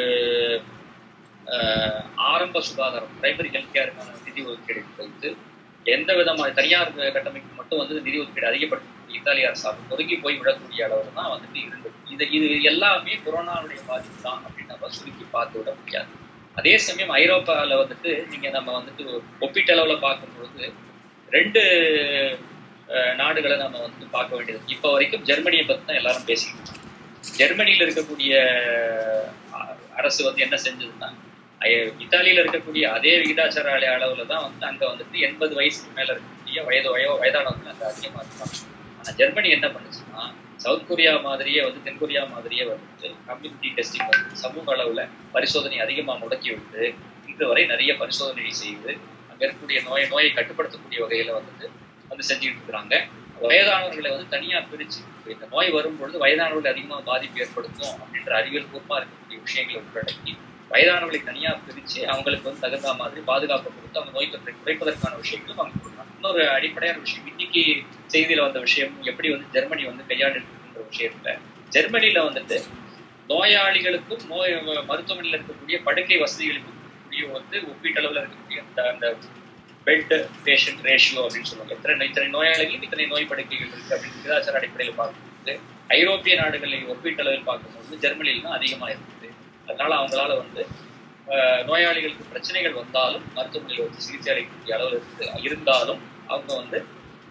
ஆஹ், ஆரம்ப சுகாதாரம் பிரைமரி ஹெல்த் கேருக்கான நிதி ஒதுக்கீடை குறைத்து எந்த விதமான தனியார் கட்டமைப்பு மட்டும் வந்து நிதி ஒதுக்கீடு அதிகப்படுத்தி இத்தாலி அரசாங்கம் ஒதுங்கி போய் விடக்கூடிய அளவுல தான் வந்துட்டு இருந்தது இது இது எல்லாமே கொரோனாவுடைய பாதிப்பு தான் அப்படின்னு நம்ம சுருக்கி பார்த்து விட முடியாது அதே சமயம் ஐரோப்பால வந்துட்டு நீங்க நம்ம வந்துட்டு ஒப்பீட்டளவுல பார்க்கும்பொழுது ரெண்டு அஹ், நாடுகளை நம்ம வந்து பார்க்க வேண்டியது இப்போ வரைக்கும் ஜெர்மனியை பத்தி தான் எல்லாரும் பேசிக்கிட்டு இருக்காங்க. ஜெர்மனியில இருக்கக்கூடிய அஹ், அரசு வந்து என்ன செஞ்சதுன்னா ஐ- இத்தாலியில இருக்கக்கூடிய அதே விகிதாச்சார அள- அளவுல தான் வந்து அங்க வந்துட்டு எண்பது வயசுக்கு மேல இருக்கக்கூடிய வயது வயோ வயதானவர்கள் அங்க அதிகமா இருக்காங்க ஆனா ஜெர்மனி என்ன பண்ணுச்சுன்னா சவுத் கொரியா மாதிரியே வந்து தென்கொரியா மாதிரியே வந்துட்டு கம்யூனிட்டி டெஸ்டிங் வந்து சமூக அளவுல பரிசோதனை அதிகமா முடக்கி விட்டு இன்று வரை நிறைய பரிசோதனை செய்து அங்க இருக்கக்கூடிய நோயை நோயை கட்டுப்படுத்தக்கூடிய வகையில வந்துட்டு வந்து செஞ்சுட்டு இருக்கிறாங்க வயதானவர்களை வந்து தனியா பிரிச்சு இப்ப இந்த நோய் வரும்பொழுது வயதானவர்கள் அதிகமா பாதிப்பு ஏற்படுத்தும் அப்படின்ற அறிவியல் பூர்வமா இருக்கக்கூடிய விஷயங்களை உள்ளடக்கி வயதானவர்களை தனியா பிரிச்சு அவங்களுக்கு வந்து தகுந்த மாதிரி பாதுகாப்பு கொடுத்து அவங்க நோய் தொற்றை குறைப்பதற்கான விஷயங்களும் அவங்க கொடுக்குறாங்க இன்னொரு அடிப்படையான விஷயம் இன்னைக்கு செய்தியில வந்த விஷயம் எப்படி வந்து ஜெர்மனி வந்து கையாண்டுன்ற விஷயத்துல ஜெர்மனில வந்துட்டு நோயாளிகளுக்கும் நோய் மருத்துவமனையில் இருக்கக்கூடிய படுக்கை வசதிகளுக்கும் இருக்கக்கூடிய வந்து ஒப்பீட்டளவில் இருக்கக்கூடிய அந்த அந்த பெட் பேஷண்ட் ரேஷியோ அப்படின்னு சொல்லுவாங்க இத்தனை இத்தனை நோயாளிகளுக்கு இத்தனை நோய் படுக்கைகள் இருக்கு அப்படின்னு விகிதாச்சார அடிப்படையில் பார்க்கும் இருக்குது ஐரோப்பிய நாடுகளை ஒப்பீட்டளவில் பார்க்கும்போது ஜெர்மனியில் தான் அதிகமாக இருக்குது அதனால அவங்களால வந்து ஆஹ், நோயாளிகளுக்கு பிரச்சனைகள் வந்தாலும் மருத்துவமனையில் வந்து சிகிச்சை அளிக்கக்கூடிய அளவில் இருக்கு இருந்தாலும் அவங்க வந்து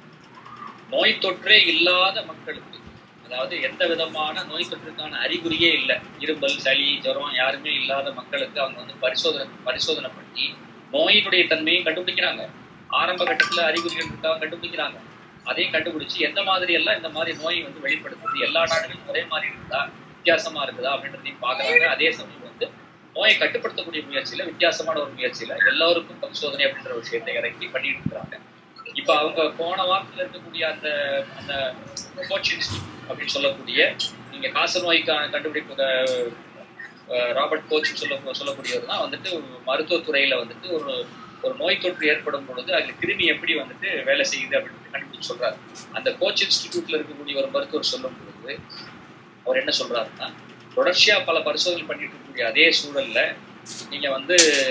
நோய் தொற்றே இல்லாத மக்களுக்கு அதாவது எந்த விதமான நோய் தொற்றுக்கான அறிகுறியே இல்லை இரும்பல் சளி ஜுரம் யாருமே இல்லாத மக்களுக்கு அவங்க வந்து பரிசோதனை பரிசோதனை பண்ணி நோயினுடைய தன்மையும் கண்டுபிடிக்கிறாங்க ஆரம்ப கட்டத்துல அறிகுறிகள் இருக்காங்க கண்டுபிடிக்கிறாங்க அதையும் கண்டுபிடிச்சு எந்த மாதிரி எல்லாம் இந்த மாதிரி நோய் வந்து வெளிப்படுத்துது எல்லா நாடுகளும் ஒரே மாதிரி இருக்குதா வித்தியாசமா இருக்குதா அப்படின்றதையும் பாக்குறாங்க அதே சமயம் வந்து நோயை கட்டுப்படுத்தக்கூடிய முயற்சியில வித்தியாசமான ஒரு முயற்சியில எல்லாருக்கும் பரிசோதனை அப்படின்ற ஒரு விஷயத்தை இறக்கி பண்ணிட்டு இருக்கிறாங்க இப்ப அவங்க போன வாரத்துல இருக்கக்கூடிய அந்த அந்த கோச் இன்ஸ்டியூட் அப்படின்னு சொல்லக்கூடிய நீங்க காச நோய்க்கான கண்டுபிடிப்பு அஹ், அஹ், ராபர்ட் கோச் சொல்ல சொல்லக்கூடியவர் தான் வந்துட்டு ஒரு மருத்துவத்துறையில வந்துட்டு ஒரு ஒரு நோய் தொற்று ஏற்படும் பொழுது அதுல கிருமி எப்படி வந்துட்டு வேலை செய்யுது அப்படின்னு கண்டுபிடிச்சு சொல்றாரு அந்த கோச் இன்ஸ்டிடியூட்ல இருக்கக்கூடிய ஒரு மருத்துவர் சொல்லும் பொழுது அவர் என்ன சொல்றாருன்னா தொடர்ச்சியா பல பரிசோதனை பண்ணிட்டு இருக்கக்கூடிய அதே சூழல்ல நீங்க வந்து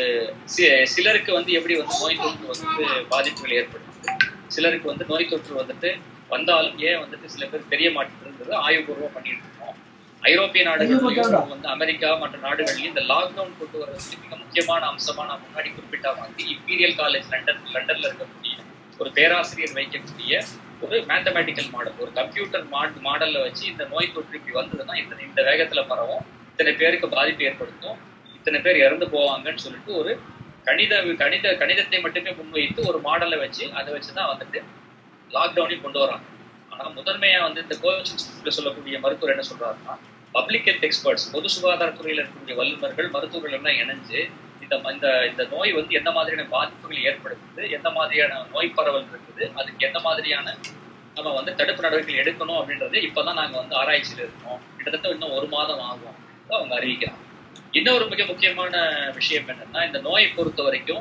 சி- சிலருக்கு வந்து எப்படி வந்து நோய் தொற்று வந்து பாதிப்புகள் ஏற்படுது சிலருக்கு வந்து நோய் தொற்று வந்துட்டு வந்தாலும் ஏன் வந்துட்டு சில பேர் தெரிய மாட்டேங்குது ஆய்வுபூர்வம் பண்ணிட்டு இருக்கோம் ஐரோப்பிய நாடுகள்லயும் வந்து அமெரிக்கா மற்ற நாடுகள்லயும் இந்த லாக்டவுன் கொண்டு வர்றதுக்கு மிக முக்கியமான அம்சமா நான் முன்னாடி குறிப்பிட்ட மாதிரி இம்பீரியல் காலேஜ் லண்டன் லண்டன்ல இருக்கக்கூடிய ஒரு பேராசிரியர் வைக்கக்கூடிய ஒரு மேத்தமேட்டிக்கல் மாடல் ஒரு கம்ப்யூட்டர் மாட் மாடல்ல வச்சு இந்த நோய் தொற்று இப்படி வந்ததுன்னா இத்தனை இந்த வேகத்துல பரவும் இத்தனை பேருக்கு பாதிப்பு ஏற்படுத்தும் இத்தனை பேர் இறந்து போவாங்கன்னு சொல்லிட்டு ஒரு கணித கணித கணிதத்தை மட்டுமே முன்வைத்து ஒரு மாடலை வச்சு அதை வச்சுதான் வந்துட்டு லாக்டவுனையும் கொண்டு வராங்க ஆனா முதன்மையா வந்து இந்த கோச் இன்ஸ்டியூட்ல சொல்லக்கூடிய மருத்துவர் என்ன சொல்றாருன்னா பப்ளிக் ஹெல்த் எக்ஸ்பர்ட்ஸ் பொது சுகாதாரத்துறையில இருக்கக்கூடிய வல்லுநர்கள் மருத்துவர்கள் எல்லாம் இணைஞ்சு இந்த இந்த இந்த நோய் வந்து எந்த மாதிரியான பாதிப்புகள் ஏற்படுத்துது எந்த மாதிரியான நோய் பரவல் இருக்குது அதுக்கு எந்த மாதிரியான நம்ம வந்து தடுப்பு நடவடிக்கைகள் எடுக்கணும் அப்படின்றது இப்பதான் நாங்க வந்து ஆராய்ச்சியில இருக்கோம் கிட்டத்தட்ட இன்னும் ஒரு மாதம் ஆகும் அப்படின்னு அவங்க அறிவிக்கிறாங்க இன்னொரு மிக முக்கியமான விஷயம் என்னன்னா இந்த நோயை பொறுத்த வரைக்கும்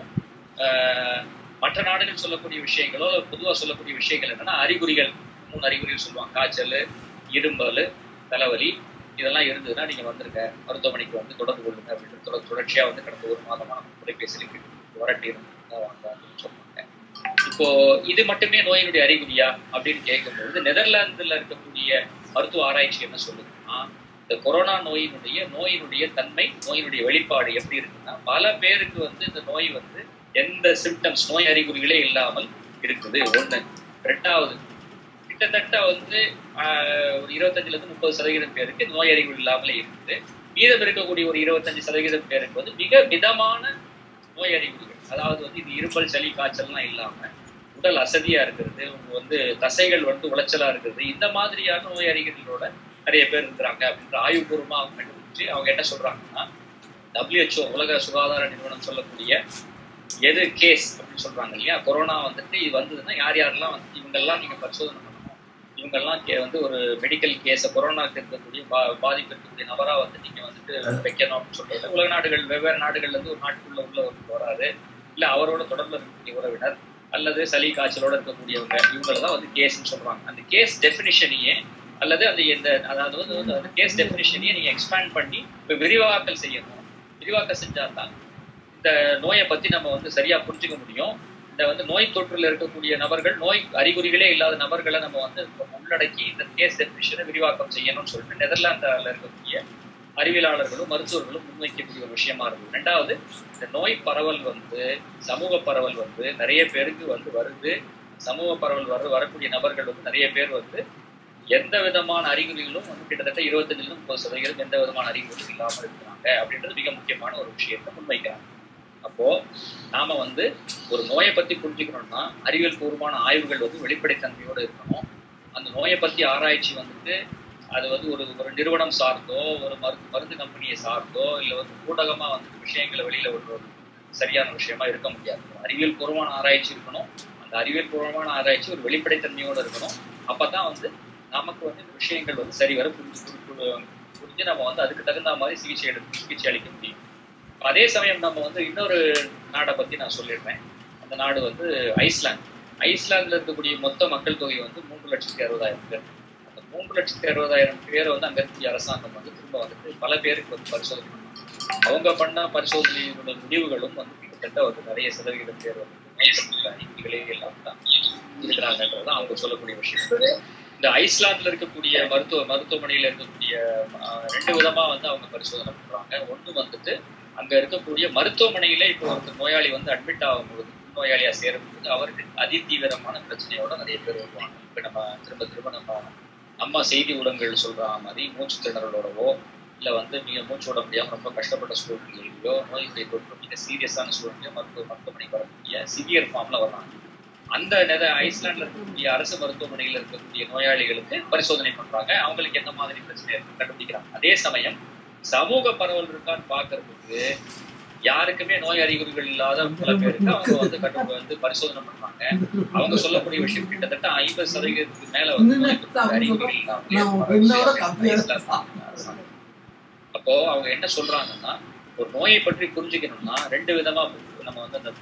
ஆஹ், மற்ற நாடுகள் சொல்லக்கூடிய விஷயங்களோ பொதுவா சொல்லக்கூடிய விஷயங்கள் என்னன்னா அறிகுறிகள் மூணு அறிகுறிகள் சொல்லுவாங்க காய்ச்சல் இரும்பல் தலைவலி இதெல்லாம் இருந்ததுன்னா நீங்க வந்துருங்க மருத்துவமனைக்கு வந்து தொடர்பு கொள்ளுங்க அப்படின்னு தொடர் தொடர்ச்சியா வந்து கடந்த ஒரு மாதமா நம்ம தொலைபேசியில் வரட்டி இருந்தா வாங்க அப்படின்னு சொன்னாங்க இப்போ இது மட்டுமே நோயினுடைய அறிகுறியா அப்படின்னு கேட்கும்பொழுது நெதர்லாந்துல இருக்கக்கூடிய மருத்துவ ஆராய்ச்சி என்ன சொல்லுதுன்னா இந்த கொரோனா நோயினுடைய நோயினுடைய தன்மை நோயினுடைய வெளிப்பாடு எப்படி இருக்குன்னா பல பேருக்கு வந்து இந்த நோய் வந்து எந்த சிம்டம்ஸ் நோய் அறிகுறிகளே இல்லாமல் இருக்குது ஒண்ணு ரெண்டாவது கிட்டத்தட்ட வந்து ஆஹ், ஒரு இருபத்தஞ்சுல இருந்து முப்பது சதவீதம் பேருக்கு நோய் அறிகுறி இல்லாமலே இருக்குது மீதம் இருக்கக்கூடிய ஒரு இருபத்தஞ்சு சதவீதம் பேருக்கு வந்து மிக மிதமான நோய் அறிகுறிகள் அதாவது வந்து இது இருமல் சளி காய்ச்சல்லாம் இல்லாம உடல் அசதியா இருக்கிறது உங்க வந்து தசைகள் வந்து உளைச்சலா இருக்கிறது இந்த மாதிரியான நோய் அறிகுறிகளோட நிறைய பேர் இருக்கிறாங்க அப்படின்ற ஆய்வுபூர்வமா அவங்க கண்டுபிடிச்சு அவங்க என்ன சொல்றாங்கன்னா WHO உலக சுகாதார நிறுவனம் சொல்லக்கூடிய எது கேஸ் அப்படின்னு சொல்றாங்க இல்லையா கொரோனா வந்துட்டு இது வந்ததுன்னா யார் யாரெல்லாம் வந்து இவங்கெல்லாம் நீங்க பரிசோதனை பண்ணணும் இவங்கெல்லாம் கே- வந்து ஒரு மெடிக்கல் கேஸை கொரோனாக்கு இருக்கக்கூடிய பா பாதிப்பு இருக்கக்கூடிய நபரா வந்து நீங்க வந்துட்டு வைக்கணும் அப்படின்னு சொல்றது உலக நாடுகள் வெவ்வேறு நாடுகள்ல இருந்து ஒரு நாட்டுக்குள்ள உள்ள ஒரு வராரு இல்ல அவரோட தொடர்புல இருக்கக்கூடிய உறவினர் அல்லது சளி காய்ச்சலோட இருக்கக்கூடியவங்க இவங்களை தான் வந்து கேஸ்ன்னு சொல்றாங்க அந்த கேஸ் டெஃபினிஷனையே அல்லது அந்த இந்த அதாவது வந்து வந்து அந்த கேஸ் டெஃபினிஷனையே நீங்க எக்ஸ்பேண்ட் பண்ணி இப்ப விரிவாக்கல் செய்யணும் விரிவாக்கம் செஞ்சாதான் இந்த நோயை பத்தி நம்ம வந்து சரியா புரிஞ்சுக்க முடியும் இந்த வந்து நோய் தொற்றுல இருக்கக்கூடிய நபர்கள் நோய் அறிகுறிகளே இல்லாத நபர்களை நம்ம வந்து உள்ளடக்கி இந்த கேஸ் டெஃபினிஷனை விரிவாக்கம் செய்யணும்னு சொல்லிட்டு நெதர்லாந்துல இருக்கக்கூடிய அறிவியலாளர்களும் மருத்துவர்களும் முன்வைக்கக்கூடிய ஒரு விஷயமா இருக்கும் ரெண்டாவது இந்த நோய் பரவல் வந்து சமூக பரவல் வந்து நிறைய பேருக்கு வந்து வருது சமூக பரவல் வர வரக்கூடிய நபர்கள் வந்து நிறைய பேர் வந்து எந்த விதமான அறிகுறிகளும் வந்து கிட்டத்தட்ட இருபத்தஞ்சுல இருந்து முப்பது சதவீதம் எந்த விதமான அறிகுறிகளும் இல்லாமல் இருக்கிறாங்க அப்படின்றது மிக முக்கியமான ஒரு விஷயத்தை முன்வைக்கிறாங்க அப்போ நாம வந்து ஒரு நோயை பத்தி புரிஞ்சுக்கணும்னா அறிவியல் பூர்வமான ஆய்வுகள் வந்து வெளிப்படைத்தன்மையோடு இருக்கணும் அந்த நோயை பத்தி ஆராய்ச்சி வந்துட்டு அது வந்து ஒரு ஒரு நிறுவனம் சார்ந்தோ ஒரு மருந்து மருந்து கம்பெனியை சார்ந்தோ இல்லை வந்து ஊடகமா வந்து விஷயங்களை வெளியில விடுறது சரியான விஷயமா இருக்க முடியாது அறிவியல் பூர்வமான ஆராய்ச்சி இருக்கணும் அந்த அறிவியல் பூர்வமான ஆராய்ச்சி ஒரு வெளிப்படைத்தன்மையோடு இருக்கணும் அப்பதான் வந்து நமக்கு வந்து இந்த விஷயங்கள் வந்து சரிவர புரிஞ்சு புரி- புரிஞ்சு நம்ம வந்து அதுக்கு தகுந்த மாதிரி சிகிச்சை எடுத்து சிகிச்சை அளிக்க முடியும் அதே சமயம் நம்ம வந்து இன்னொரு நாடை பத்தி நான் சொல்லிடுறேன் அந்த நாடு வந்து ஐஸ்லாந்து ஐஸ்லாந்துல இருக்கக்கூடிய மொத்த மக்கள் தொகை வந்து மூன்று லட்சத்தி அறுபதாயிரம் பேர் அந்த மூன்று லட்சத்தி அறுபதாயிரம் பேரை வந்து அங்க இருக்கக்கூடிய அரசாங்கம் வந்து திரும்ப வந்துட்டு பல பேருக்கு வந்து பரிசோதனை பண்ணாங்க அவங்க பண்ண பரிசோதனையோட முடிவுகளும் வந்து கிட்டத்தட்ட வந்து நிறைய சதவீதம் பேர் வந்து அறிகுறிகளே இல்லாம தான் இருக்கிறாங்கன்றது அவங்க சொல்லக்கூடிய விஷயம் இந்த ஐஸ்லாந்துல இருக்கக்கூடிய மருத்துவ மருத்துவமனையில இருக்கக்கூடிய ஆஹ், ரெண்டு விதமா வந்து அவங்க பரிசோதனை பண்றாங்க ஒண்ணு வந்துட்டு அங்க இருக்கக்கூடிய மருத்துவமனையில இப்போ ஒரு நோயாளி வந்து அட்மிட் ஆகும்போது நோயாளியா சேரும்போது அவருக்கு அதிதீவிரமான பிரச்சனையோட நிறைய பேர் வருவாங்க இப்ப நம்ம திரும்ப திரும்ப நம்ம நம்ம செய்தி ஊடகங்கள் சொல்ற மாதிரி மூச்சு திணறலோடவோ இல்ல வந்து மிக மூச்சு விட முடியாம ரொம்ப கஷ்டப்பட்ட சூழ்நிலையிலோ நோய்களை தொற்று மிக சீரியஸான சூழ்நிலையோ மருத்துவ மருத்துவமனைக்கு வரக்கூடிய சிவியர் ஃபார்ம்ல வர்றாங்க அந்த நேர ஐஸ்லாண்ட்ல இருக்கக்கூடிய அரசு மருத்துவமனையில இருக்கக்கூடிய நோயாளிகளுக்கு பரிசோதனை பண்றாங்க அவங்களுக்கு என்ன மாதிரி பிரச்சனை இருக்கு கண்டுபிடிக்கிறாங்க அதே சமயம் சமூக பரவல் இருக்கான்னு பாக்குறதுக்கு யாருக்குமே நோய் அறிகுறிகள் இல்லாத பல பேருக்கு அவங்க வந்து கண்டு வந்து பரிசோதனை பண்றாங்க அவங்க சொல்லக்கூடிய விஷயம் கிட்டத்தட்ட ஐம்பது சதவீதத்துக்கு மேல வந்து நோய் தொற்று அறிகுறிகள் இல்லாமலே அரசாங்கம். அப்போ அவங்க என்ன சொல்றாங்கன்னா ஒரு நோயை பற்றி புரிஞ்சுக்கணும்னா ரெண்டு விதமா நம்ம வந்து அந்த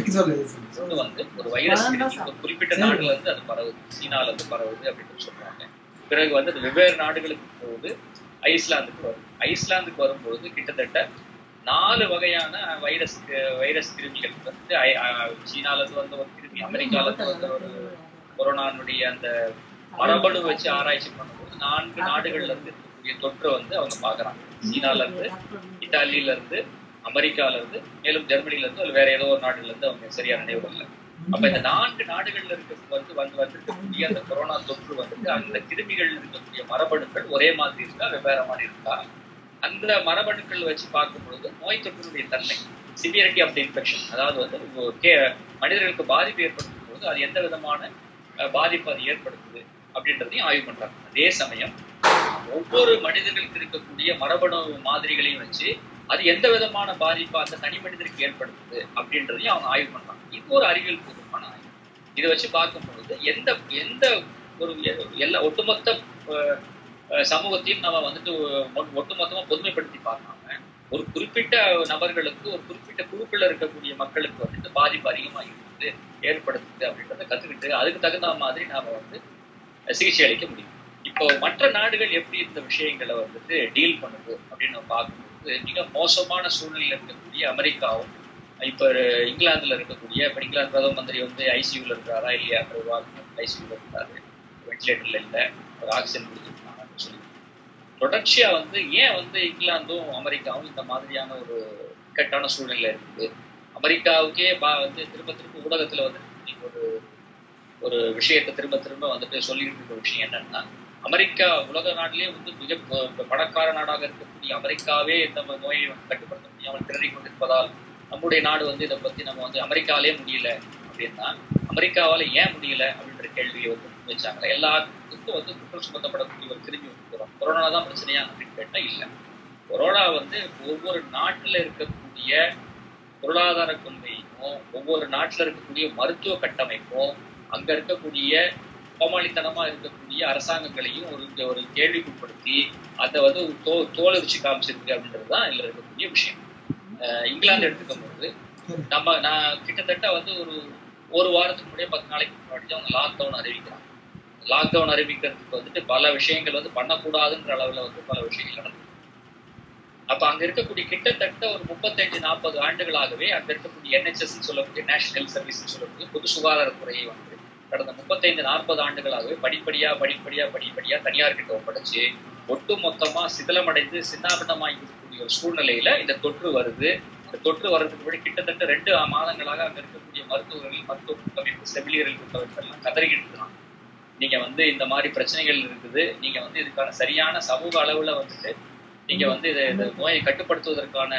ஒண்ணு வந்து ஒரு வைரஸ் ஒரு குறிப்பிட்ட நாடுல இருந்து அது பரவுது சீனால இருந்து பரவுது அப்படின்னு சொல்றாங்க பிறகு வந்து அது வெவ்வேறு நாடுகளுக்கு போகுது ஐஸ்லாந்துக்கு வரும் ஐஸ்லாந்துக்கு வரும்போது கிட்டத்தட்ட நாலு வகையான வைரஸ் வைரஸ் கிருமிகள் வந்து ஐ- அ- சீனால இருந்து வந்த ஒரு கிருமி அமெரிக்கால இருந்து வந்த ஒரு கொரோனானுடைய அந்த மரபணு வச்சு ஆராய்ச்சி பண்ணும்போது நான்கு நாடுகள்ல இருந்து இருக்கக்கூடிய தொற்று வந்து அவங்க பாக்குறாங்க சீனால இருந்து இத்தாலியில இருந்து அமெரிக்கால இருந்து மேலும் ஜெர்மனில இருந்து அல்லது வேற ஏதோ ஒரு நாடுல இருந்து அவங்க சரியா நினைவு இல்லை அப்ப இந்த நான்கு நாடுகள்ல இருக்க வந்து வந்து வந்திருக்கக்கூடிய அந்த கொரோனா தொற்று வந்துட்டு அந்த கிருமிகள் இருக்கக்கூடிய மரபணுக்கள் ஒரே மாதிரி இருக்கா வெவ்வேறு மாதிரி இருக்கா அந்த மரபணுக்கள் வச்சு பார்க்கும் பொழுது நோய் தொற்றினுடைய தன்மை சிவியரிட்டி ஆஃப் த இன்ஃபெக்ஷன் அதாவது வந்து ஒரு கே மனிதர்களுக்கு பாதிப்பு ஏற்படுத்தும் போது அது எந்த விதமான அஹ், பாதிப்பு அது ஏற்படுத்துது அப்படின்றதையும் ஆய்வு பண்றாங்க அதே சமயம் ஒவ்வொரு மனிதர்களுக்கு இருக்கக்கூடிய மரபணு மாதிரிகளையும் வச்சு அது எந்த விதமான பாதிப்பு அந்த தனி மனிதருக்கு ஏற்படுத்துது அப்படின்றதையும் அவங்க ஆய்வு பண்றாங்க இது ஒரு அறிவியல் பூர்வமான ஆய்வு இதை வச்சு பார்க்கும் பொழுது எந்த எந்த ஒரு எ- எல்லா ஒட்டுமொத்த அஹ், அஹ், சமூகத்தையும் நம்ம வந்துட்டு ஒ- ஒட்டுமொத்தமா பொதுமைப்படுத்தி பார்க்காம ஒரு குறிப்பிட்ட நபர்களுக்கு ஒரு குறிப்பிட்ட குழுக்குள்ள இருக்கக்கூடிய மக்களுக்கு வந்துட்டு பாதிப்பு அதிகமா இருக்குது ஏற்படுத்துது அப்படின்றத கத்துக்கிட்டு அதுக்கு தகுந்த மாதிரி நாம வந்து சிகிச்சை அளிக்க முடியும் இப்போ மற்ற நாடுகள் எப்படி இந்த விஷயங்களை வந்துட்டு டீல் பண்ணுது அப்படின்னு நம்ம பார்க்கும்போது மிக மோசமான சூழ்நிலையில் இருக்கக்கூடிய அமெரிக்காவும் இப்போ இங்கிலாந்துல இருக்கக்கூடிய இப்போ இங்கிலாந்து பிரதம மந்திரி வந்து ஐசியூல இருக்கிறாரா இல்லையா ஐசியூல இருக்காரு வென்டிலேட்டர்ல இல்லை ஒரு ஆக்சிஜன் கொடுத்துருக்காங்கன்னு சொல்லி தொடர்ச்சியா வந்து ஏன் வந்து இங்கிலாந்தும் அமெரிக்காவும் இந்த மாதிரியான ஒரு இக்கட்டான சூழ்நிலை இருக்குது அமெரிக்காவுக்கே பா- வந்து திரும்ப திரும்ப ஊடகத்துல வந்து ஒரு ஒரு விஷயத்தை திரும்ப திரும்ப வந்துட்டு சொல்லிட்டு இருக்க விஷயம் என்னன்னா அமெரிக்கா உலக நாட்டிலேயே வந்து மிக ப- பணக்கார நாடாக இருக்கக்கூடிய அமெரிக்காவே இந்த ம- நோயை வந்து கட்டுப்படுத்த முடியாமல் திணறிக் கொண்டிருப்பதால் நம்முடைய நாடு வந்து இதை பத்தி நம்ம வந்து அமெரிக்காலே முடியல அப்படின்னா அமெரிக்காவால ஏன் முடியல அப்படின்ற கேள்வியை வந்து முன் வச்சாங்க எல்லாத்துக்கும் வந்து குற்றம் சுமத்தப்படக்கூடிய ஒரு கிருமி வந்து வரும் கொரோனா தான் பிரச்சனையா அப்படின்னு கேட்டா இல்ல கொரோனா வந்து ஒவ்வொரு நாட்டுல இருக்கக்கூடிய பொருளாதார கொள்கையும் ஒவ்வொரு நாட்டுல இருக்கக்கூடிய மருத்துவ கட்டமைப்பும் அங்க இருக்கக்கூடிய கோமாளித்தனமா இருக்கக்கூடிய அரசாங்கங்களையும் ஒரு ஒரு கேள்விக்குட்படுத்தி அதை வந்து தோ தோலரிச்சு காமிச்சிருக்கு அப்படின்றது தான் இதுல இருக்கக்கூடிய விஷயம் அஹ் இங்கிலாந்து எடுத்துக்கும் போது நம்ம நான் கிட்டத்தட்ட வந்து ஒரு ஒரு வாரத்துக்கு முன்னாடியே பத்து நாளைக்கு முன்னாடி அவங்க லாக்டவுன் அறிவிக்கிறாங்க லாக்டவுன் அறிவிக்கிறதுக்கு வந்துட்டு பல விஷயங்கள் வந்து பண்ணக்கூடாதுன்ற அளவுல வந்து பல விஷயங்கள் நடந்தது அப்ப அங்க இருக்கக்கூடிய கிட்டத்தட்ட ஒரு முப்பத்தஞ்சு நாற்பது ஆண்டுகளாகவே அங்க இருக்கக்கூடிய என்ஹெச்எஸ் சொல்லக்கூடிய நேஷனல் ஹெல்த் சர்வீஸ் சொல்லக்கூடிய பொது சுகாதாரத்துறையை வந்து கடந்த முப்பத்தைந்து நாற்பது ஆண்டுகளாகவே படிப்படியா படிப்படியா படிப்படியா தனியார் கிட்ட ஒப்படைச்சு ஒட்டு மொத்தமா சிதிலமடைந்து சின்னாபின்னமாகி இருக்கக்கூடிய ஒரு சூழ்நிலையில இந்த தொற்று வருது இந்த தொற்று வர்றதுக்கு முன்னாடி கிட்டத்தட்ட ரெண்டு மாதங்களாக அங்க இருக்கக்கூடிய மருத்துவர்கள் மருத்துவ கூட்டமைப்பு செவிலியர்கள் கூட்டமைப்பு எல்லாம் கதறிக்கிட்டு இருக்காங்க நீங்க வந்து இந்த மாதிரி பிரச்சனைகள் இருக்குது நீங்க வந்து இதுக்கான சரியான சமூக அளவுல வந்துட்டு நீங்க வந்து இதை இந்த நோயை கட்டுப்படுத்துவதற்கான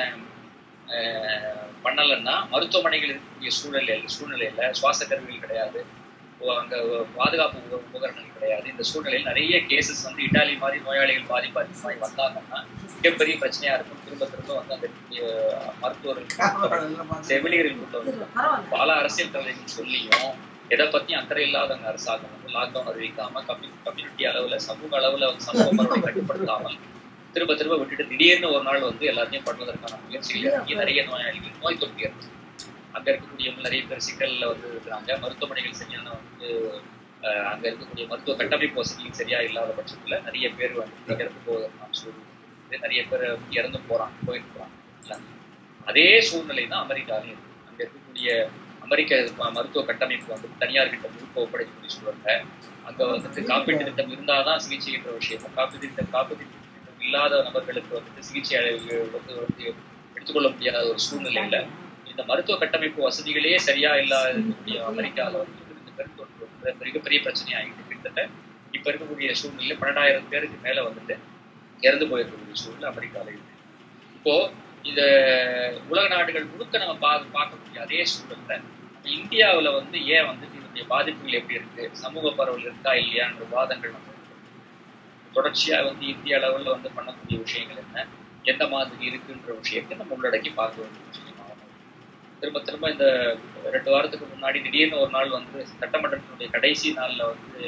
அஹ், பண்ணலைன்னா மருத்துவமனைகள் இருக்கக்கூடிய சூழ்நிலை சூழ்நிலையில சுவாச கருவிகள் கிடையாது ஓ, அங்க பாதுகாப்பு உப- உபகரணங்கள் கிடையாது இந்த சூழ்நிலையில் நிறைய கேசஸ் வந்து இட்டாலி மாதிரி நோயாளிகள் பாதிப்பு அதிகமாகி வந்தாங்கன்னா மிகப்பெரிய பிரச்சனையா இருக்கும் திரும்ப திரும்ப வந்து அந்த அஹ், மருத்துவர்கள் செவிலியர்கள் கூட்டம் பல அரசியல் தலைவர்கள் சொல்லியும் எதை பத்தியும் அக்கறை இல்லாதவங்க அரசாங்கம் வந்து லாக்டவுன் அறிவிக்காம கம்யூ கம்யூனிட்டி அளவுல சமூக அளவுல வந்து சமூக பரவலை கட்டுப்படுத்தாமல் திரும்ப திரும்ப விட்டுட்டு திடீர்னு ஒரு நாள் வந்து எல்லாத்தையும் பண்ணுவதற்கான முயற்சிகள் இறங்கி நிறைய நோயாளிகள் நோய் தொற்று ஏற்படும் அங்க இருக்கக்கூடிய நிறைய பேர் சிக்கல்ல வந்து இருக்கிறாங்க மருத்துவமனைகள் சரியான வந்து அஹ், அங்க இருக்கக்கூடிய மருத்துவ கட்டமைப்பு வசதிகள் சரியா இல்லாத பட்சத்துல நிறைய பேர் வந்து இறந்து போவதற்கான சூழ்நிலை இருக்குது. நிறைய பேர் இறந்து போறாங்க போயிட்டு போறாங்க இல்ல? அதே சூழ்நிலை தான் அமெரிக்காலையும் இருக்கு அங்க இருக்கக்கூடிய அமெரிக்க ம- மருத்துவ கட்டமைப்பு வந்து தனியார் கிட்ட முழுக்க ஒப்படைக்கக்கூடிய சூழல்ல அங்க வந்துட்டு காப்பீட்டு திட்டம் இருந்தாதான் சிகிச்சைன்ற விஷயம் காப்பீட்டு திட்டம் காப்பீட்டு திட்டம் இல்லாத நபர்களுக்கு வந்துட்டு சிகிச்சை அளிக்க- வந்து வந்து எடுத்துக்கொள்ள முடியாத ஒரு சூழ்நிலையில இந்த மருத்துவ கட்டமைப்பு வசதிகளே சரியா இல்லாத இருக்கக்கூடிய அமெரிக்காவில் வந்து இந்த பெருந்தொற்று வந்து மிகப்பெரிய பிரச்சனையாகிட்டு கிட்டத்தட்ட இப்ப இருக்கக்கூடிய சூழ்நிலை பன்னெண்டாயிரம் பேருக்கு மேல வந்துட்டு இறந்து போயிருக்கக்கூடிய சூழ்நிலை அமெரிக்காவில் இருக்கு இப்போ இந்த உலக நாடுகள் முழுக்க நம்ம பா பார்க்கக்கூடிய அதே சூழல்ல நம்ம இந்தியாவுல வந்து ஏன் வந்து இதனுடைய பாதிப்புகள் எப்படி இருக்கு சமூக பரவல் இருக்கா இல்லையான்ற வாதங்கள் நம்ம தொடர்ச்சியா வந்து இந்திய அளவுல வந்து பண்ணக்கூடிய விஷயங்கள் என்ன எந்த மாதிரி இருக்குன்ற விஷயத்தை நம்ம உள்ளடக்கி பார்க்க வேண்டிய விஷயமாகும் திரும்ப திரும்ப இந்த ரெண்டு வாரத்துக்கு முன்னாடி திடீர்னு ஒரு நாள் வந்து சட்டமன்றத்தினுடைய கடைசி நாள்ல வந்து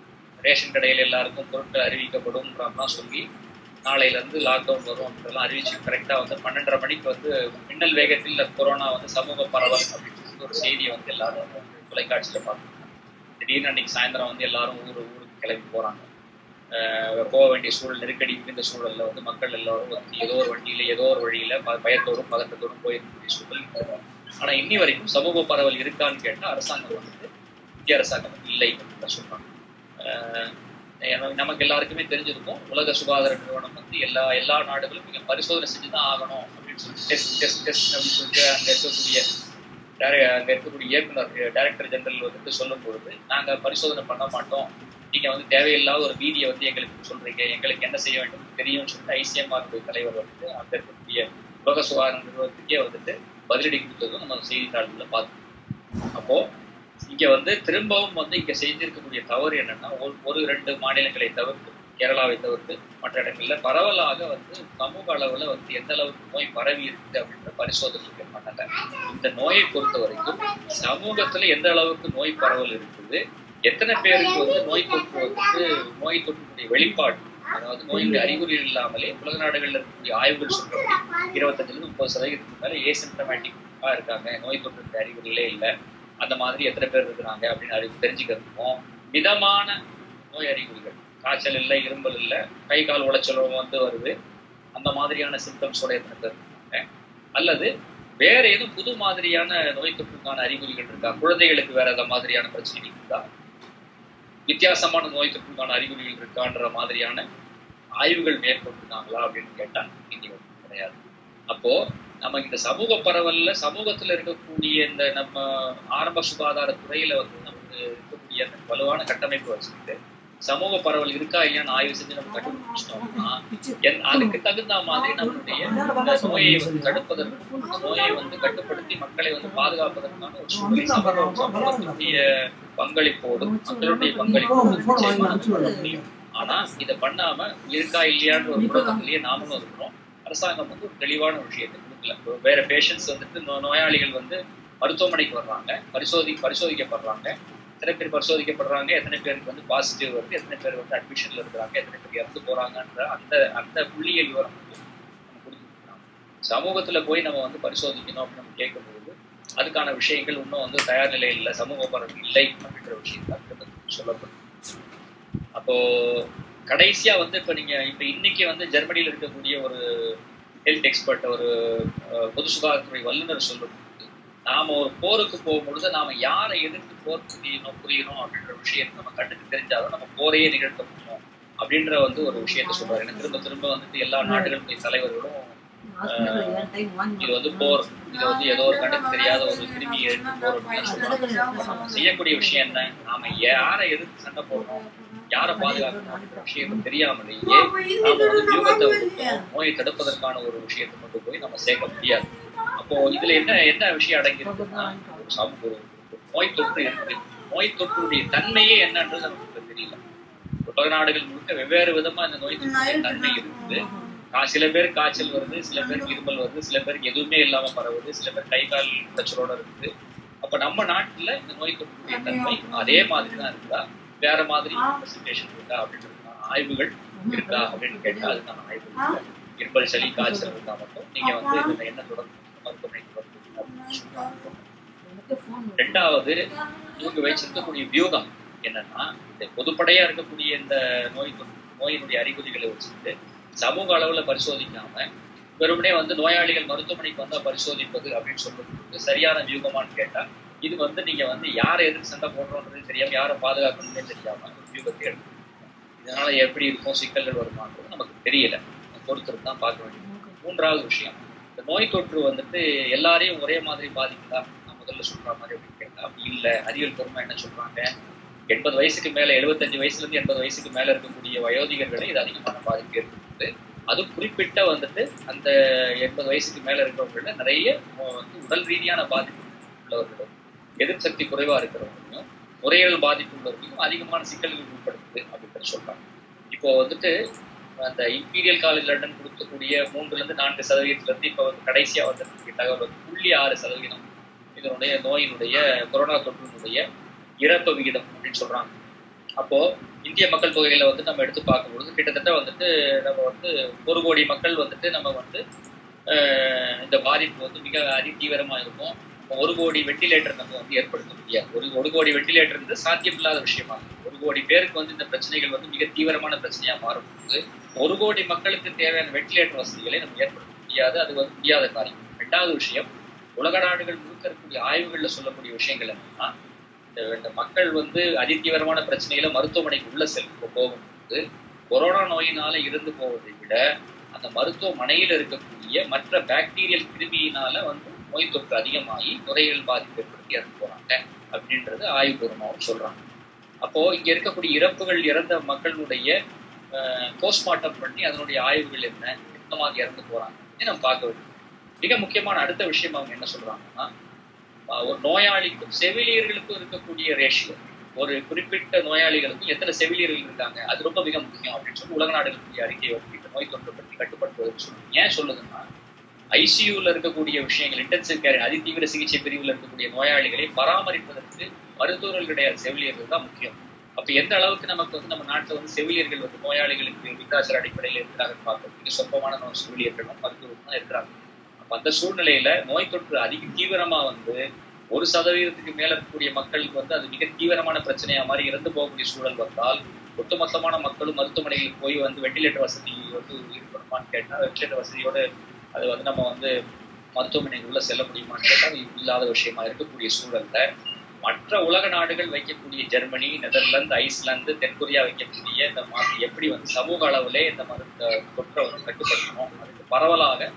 ரேஷன் கடையில் எல்லாருக்கும் பொருட்கள் அறிவிக்கப்படும்ன்றலாம் சொல்லி நாளையில இருந்து லாக்டவுன் வரும் அப்படின்றலாம் அறிவிச்சு கரெக்டா வந்து பன்னெண்டரை மணிக்கு வந்து மின்னல் வேகத்தில் கொரோனா வந்து சமூக பரவல் அப்படின்னு சொல்லி ஒரு செய்தியை வந்து எல்லாரும் வந்து தொலைக்காட்சியில பார்த்துருக்காங்க திடீர்னு அன்னைக்கு சாயந்தரம் வந்து எல்லாரும் ஊர் ஊருக்கு கிளம்பி போறாங்க ஆஹ் போக வேண்டிய சூழல் நெருக்கடி மிகுந்த சூழல்ல வந்து மக்கள் எல்லாரும் வந்து ஏதோ ஒரு வண்டியில ஏதோ ஒரு வழியில ப- பயத்தோடும் பதட்டத்தோடும் போயிருக்கக்கூடிய சூழல் இருக்கு. ஆனா இன்னி வரைக்கும் சமூக பரவல் இருக்கான்னு கேட்டா அரசாங்கம் வந்து இந்திய அரசாங்கம் வந்து இல்லை அப்படின்னு சொல்றாங்க ஆஹ் ஏன்னா நமக்கு எல்லாருக்குமே தெரிஞ்சிருக்கும் உலக சுகாதார நிறுவனம் வந்து எல்லா எல்லா நாடுகளும் நீங்க பரிசோதனை செஞ்சுதான் ஆகணும் அப்படின்னு சொல்லிட்டு டெஸ்ட் டெஸ்ட் டெஸ்ட் அப்படின்னு சொல்லிட்டு அங்க இருக்கக்கூடிய டைர- அங்க இருக்கக்கூடிய இயக்குனர் டைரக்டர் ஜெனரல் வந்துட்டு சொல்லும் பொழுது நாங்க பரிசோதனை பண்ண மாட்டோம் நீங்க வந்து தேவையில்லாத ஒரு வீதியை வந்து எங்களுக்கு சொல்றீங்க எங்களுக்கு என்ன செய்ய வேண்டும் தெரியும்னு சொல்லிட்டு ஐசிஎம்ஆர் தலைவர் வந்துட்டு அங்க இருக்கக்கூடிய உலக சுகாதார நிறுவனத்துக்கே வந்துட்டு பதிலடி கொடுத்ததும் நம்ம செய்தித்தாள்களில் பார்த்தோம் அப்போ இங்க வந்து திரும்பவும் வந்து இங்க செஞ்சிருக்கக்கூடிய தவறு என்னன்னா ஒரு ஒரு ரெண்டு மாநிலங்களை தவிர்த்து கேரளாவை தவிர்த்து மற்ற இடங்கள்ல பரவலாக வந்து சமூக அளவுல வந்து எந்த அளவுக்கு நோய் பரவி இருக்குது அப்படின்ற பரிசோதனைகள் பண்ணல இந்த நோயை பொறுத்த வரைக்கும் சமூகத்துல எந்த அளவுக்கு நோய் பரவல் இருக்குது எத்தனை பேருக்கு வந்து நோய் தொற்று வந்து நோய் தொற்றுடைய வெளிப்பாடு அதாவது நோயுடைய அறிகுறிகள் இல்லாமலே உலக நாடுகள்ல இருக்கக்கூடிய ஆய்வுகள் சொல்றபடி இருபத்தஞ்சுல இருந்து முப்பது சதவீதத்துக்கு மேல ஏசிம்டமேட்டிக்கா இருக்காங்க நோய் தொற்றுடைய அறிகுறிகளே இல்லை அந்த மாதிரி எத்தனை பேர் இருக்கிறாங்க அப்படின்னு அறிவு தெரிஞ்சுக்கிறதுக்கும் மிதமான நோய் அறிகுறிகள் காய்ச்சல் இல்லை இரும்பல் இல்லை கை கால் உளைச்சலும் வந்து வருது அந்த மாதிரியான சிம்டம்ஸோட எத்தனை பேர் இருக்காங்க அல்லது வேற ஏதும் புது மாதிரியான நோய் தொற்றுக்கான அறிகுறிகள் இருக்கா குழந்தைகளுக்கு வேற எந்த மாதிரியான பிரச்சனை இருக்கா வித்தியாசமான நோய் தொற்றுக்கான அறிகுறிகள் இருக்கான்ற மாதிரியான ஆய்வுகள் மேற்கொண்டிருக்காங்களா அப்படின்னு கேட்டா இனி ஒன்றும் கிடையாது அப்போ நம்ம இந்த சமூக பரவல்ல சமூகத்துல இருக்கக்கூடிய இந்த நம்ம ஆரம்ப சுகாதார துறையில வந்து நமக்கு இருக்கக்கூடிய அந்த வலுவான கட்டமைப்பு வச்சுக்கிட்டு சமூக பரவல் இருக்கா இல்லையான்னு ஆய்வு செஞ்சு நம்ம கண்டுபிடிச்சிட்டோம்னா என்- அதுக்கு தகுந்த மாதிரி நம்மளுடைய இந்த நோயை வந்து தடுப்பதற்கும் இந்த நோயை வந்து கட்டுப்படுத்தி மக்களை வந்து பாதுகாப்பதற்கான ஒரு சூழ்நிலை சமூக- சமூகத்தினுடைய பங்களிப்போடும் மக்களுடைய பங்களிப்போடும் நிச்சயமா நம்ம பண்ண முடியும் ஆனா இதை பண்ணாம இருக்கா இல்லையான்ற ஒரு குழப்பத்திலேயே நாமளும் இருக்கிறோம் அரசாங்கம் வந்து ஒரு தெளிவான ஒரு விஷயத்தை கொடுக்கல இப்போ வேற பேஷண்ட்ஸ் வந்துட்டு நோ- நோயாளிகள் வந்து மருத்துவமனைக்கு வர்றாங்க பரிசோதி பரிசோதிக்கப்படுறாங்க எத்தனை பேர் பரிசோதிக்கப்படுறாங்க எத்தனை பேருக்கு வந்து பாசிட்டிவ் வருது எத்தனை பேர் வந்து அட்மிஷன்ல இருக்கிறாங்க எத்தனை பேர் இறந்து போறாங்கன்ற அந்த அந்த புள்ளியியல் விவரம் வந்து நம்ம கொடுத்துருக்காங்க சமூகத்துல போய் நம்ம வந்து பரிசோதிக்கணும் அப்படின்னு நம்ம கேட்கும்போது அதுக்கான விஷயங்கள் இன்னும் வந்து தயார் நிலையில் இல்லை சமூக பரவல் இல்லை அப்படின்ற விஷயம் தான் திரும்ப திரும்ப சொல்லப்படும் அப்போ கடைசியா வந்து இப்ப நீங்க இப்ப இன்னைக்கு வந்து ஜெர்மனியில் இருக்கக்கூடிய ஒரு ஹெல்த் எக்ஸ்பர்ட் ஒரு அஹ், பொது சுகாதாரத்துறை வல்லுநர் சொல்லும் நாம ஒரு போருக்கு போகும்பொழுது நாம யாரை எதிர்த்து போர் புரியணும் புரியணும் அப்படின்ற விஷயத்தை நம்ம கண்ணுக்கு தெரிஞ்சாலும் நம்ம போரையே நிகழ்த்த முடியும் அப்படின்ற வந்து ஒரு விஷயத்த சொல்றாரு எனக்கு திரும்ப திரும்ப வந்துட்டு எல்லா நாடுகளுடைய தலைவர்களும் இது வந்து போர் இது வந்து ஏதோ ஒரு கண்ணுக்கு தெரியாத ஒரு கிருமி எடுத்து போர் அப்படின்னு சொல்றாங்க அப்ப நம்ம செய்யக்கூடிய விஷயம் என்ன நாம யாரை எதிர்த்து சண்டை போடுறோம் யாரை பாதுகாக்கணும் அப்படின்ற விஷயம் தெரியாமலேயே நாம வந்து வியூகத்தை வகுப்போம் நோயை தடுப்பதற்கான ஒரு விஷயத்தை கொண்டு போய் நம்ம சேர்க்க முடியாது அப்போ இதுல என்ன என்ன விஷயம் அடங்கி இருக்குன்னா ஒரு சமூக ஒரு நோய் தொற்று இருக்கு நோய் தொற்றுடைய தன்மையே என்னன்றது நமக்கு தெரியல உலக நாடுகள் முழுக்க வெவ்வேறு விதமா இந்த நோய் தொற்றுடைய தன்மை இருக்குது கா- சில பேருக்கு காய்ச்சல் வருது சில பேருக்கு இருமல் வருது சில பேருக்கு எதுவுமே இல்லாம பரவுது சில பேர் கை கால் பிரச்சனோட இருக்குது அப்ப நம்ம நாட்டுல இந்த நோய் தொற்றுடைய தன்மை அதே மாதிரி தான் இருக்குதா வேற மாதிரி பிரசன்டேஷன் இருக்கா அப்படின்றதுக்கான ஆய்வுகள் இருக்கா அப்படின்னு கேட்டா அதுக்கான ஆய்வு இல்லை இருமல் சளி காய்ச்சல் இருந்தா மட்டும் நீங்க வந்து இதுல என்ன தொடர்பு மருத்துவமனை தொடர்பு அப்படின்னு சொன்னாங்க. ரெண்டாவது இவங்க வச்சிருக்கக்கூடிய வியூகம் என்னன்னா இந்த பொதுப்படையா இருக்கக்கூடிய இந்த நோய் தொற்று நோயினுடைய அறிகுறிகளை வச்சுக்கிட்டு சமூக அளவுல பரிசோதிக்காம வெறுமனே வந்து நோயாளிகள் மருத்துவமனைக்கு வந்தா பரிசோதிப்பது அப்படின்னு சொல்றது சரியான வியூகமான்னு கேட்டா இது வந்து நீங்க வந்து யாரை எதிர்த்து சண்டை போடுறோன்றது தெரியாம யாரை பாதுகாக்கணும்னே தெரியாம வியூகத்தை எடுக்கும் இதனால எப்படி இருக்கும் சிக்கல்கள் வருமானது நமக்கு தெரியல பொறுத்திருந்து தான் பார்க்க வேண்டியது மூன்றாவது விஷயம் இந்த நோய் தொற்று வந்துட்டு எல்லாரையும் ஒரே மாதிரி பாதிக்குதா நான் முதல்ல சொல்ற மாதிரி அப்படின்னு கேட்டா அப்படி இல்லை அறிவியல் பெருமை என்ன சொல்றாங்க எண்பது வயசுக்கு மேல எழுபத்தஞ்சு வயசுல இருந்து எண்பது வயசுக்கு மேல இருக்கக்கூடிய வயோதிகர்களை இது அதிகமான பாதிப்பு ஏற்படுத்துது அது குறிப்பிட்ட வந்துட்டு அந்த எண்பது வயசுக்கு மேல இருக்கிறவங்கள நிறைய வந்து உடல் ரீதியான பாதிப்பு உள்ளவர்களும் எதிர்ப்பு சக்தி குறைவா இருக்கிறவங்களையும் நுரையீரல் பாதிப்பு உள்ளவர்களையும் அதிகமான சிக்கல்கள் உட்படுத்துது அப்படின்னு சொல்றாங்க இப்போ வந்துட்டு அந்த இம்பீரியல் காலேஜ் லண்டன் கொடுக்கக்கூடிய மூன்றுல இருந்து நான்கு சதவீதத்துல இருந்து இப்போ வந்து கடைசியா வந்திருக்கக்கூடிய தகவல் வந்து புள்ளி ஆறு சதவீதம் இதனுடைய நோயினுடைய கொரோனா தொற்றினுடைய இறப்பு விகிதம் அப்படின்னு சொல்றாங்க அப்போ இந்திய மக்கள் தொகையில வந்து நம்ம எடுத்து பார்க்கும்பொழுது கிட்டத்தட்ட வந்துட்டு நம்ம வந்து ஒரு கோடி மக்கள் வந்துட்டு நம்ம வந்து இந்த பாதிப்பு வந்து மிக அதி தீவிரமா இருக்கும் ஒரு கோடி வெண்டிலேட்டர் நம்ம வந்து ஏற்படுத்த முடியாது ஒரு ஒரு கோடி வெண்டிலேட்டர் வந்து சாத்தியமில்லாத விஷயமா ஒரு கோடி பேருக்கு வந்து இந்த பிரச்சனைகள் வந்து மிக தீவிரமான பிரச்சனையா மாறும்போது ஒரு கோடி மக்களுக்கு தேவையான வெண்டிலேட்டர் வசதிகளை நம்ம ஏற்படுத்த முடியாது அது வந்து முடியாத காரியம் ரெண்டாவது விஷயம் உலக நாடுகள் முழுக்க இருக்கக்கூடிய ஆய்வுகள்ல சொல்லக்கூடிய விஷயங்கள் என்னன்னா இந்த மக்கள் வந்து அதிதீவிரமான பிரச்சனைகளை மருத்துவமனைக்கு உள்ள செல் போகும்போது கொரோனா நோயினால இருந்து போவதை விட அந்த மருத்துவமனையில் இருக்கக்கூடிய மற்ற பாக்டீரியல் கிருமியினால வந்து நோய் தொற்று அதிகமாகி நுரையீரல் பாதிப்பு ஏற்படுத்தி இறந்து போறாங்க அப்படின்றது ஆய்வுபூர்வமாகவும் சொல்றாங்க அப்போ இங்க இருக்கக்கூடிய இறப்புகள் இறந்த மக்களுடைய போஸ்ட்மார்ட்டம் பண்ணி அதனுடைய ஆய்வுகள் என்ன எந்த மாதிரி இறந்து போறாங்க நம்ம பார்க்க வேண்டும் மிக முக்கியமான அடுத்த விஷயம் அவங்க என்ன சொல்றாங்கன்னா ஒரு நோயாளிக்கும் செவிலியர்களுக்கும் இருக்கக்கூடிய ரேஷியோ ஒரு குறிப்பிட்ட நோயாளிகளுக்கும் எத்தனை செவிலியர்கள் இருக்காங்க அது ரொம்ப மிக முக்கியம் அப்படின்னு சொல்லி உலக நாடுகளுடைய அறிக்கை வந்து நோய் தொற்று பற்றி கட்டுப்படுத்துவதற்கு சொல்லுங்க ஏன் சொல்லுதுன்னா ஐசியூல இருக்கக்கூடிய விஷயங்கள் இன்டென்சிவ் கேர் அதிதீவிர சிகிச்சை பிரிவில் இருக்கக்கூடிய நோயாளிகளை பராமரிப்பதற்கு மருத்துவர்கள் கிடையாது செவிலியர்கள் தான் முக்கியம் அப்ப எந்த அளவுக்கு நமக்கு வந்து நம்ம நாட்டில் வந்து செவிலியர்கள் வந்து நோயாளிகளுக்கு விகாசர் அடிப்படையில் இருக்கிறாங்கன்னு பார்க்கறதுக்கு சொற்பமான நோய் செவிலியர்களும் மருத்துவர்களும் தான் இருக்கிறாங்க அப்ப அந்த சூழ்நிலையில நோய் தொற்று அதிக தீவிரமா வந்து ஒரு சதவீதத்துக்கு மேல இருக்கக்கூடிய மக்களுக்கு வந்து அது மிக தீவிரமான பிரச்சனையா மாதிரி இறந்து போகக்கூடிய சூழல் வந்தால் ஒட்டுமொத்தமான மக்களும் மருத்துவமனைகளுக்கு போய் வந்து வெண்டிலேட்டர் வசதி வந்து இருக்கணுமான்னு கேட்டால் வெண்டிலேட்டர் வசதியோடு அது வந்து நம்ம வந்து மருத்துவமனைக்குள்ள செல்ல முடியுமான்னு கேட்டால் அது இல்லாத விஷயமா இருக்கக்கூடிய சூழல்ல மற்ற உலக நாடுகள் வைக்கக்கூடிய ஜெர்மனி நெதர்லாந்து ஐஸ்லாந்து தென்கொரியா வைக்கக்கூடிய இந்த மாதிரி எப்படி வந்து சமூக அளவிலே இந்த மருந்த தொற்றை வந்து கட்டுப்படுத்தணும் அதுக்கு பரவலாக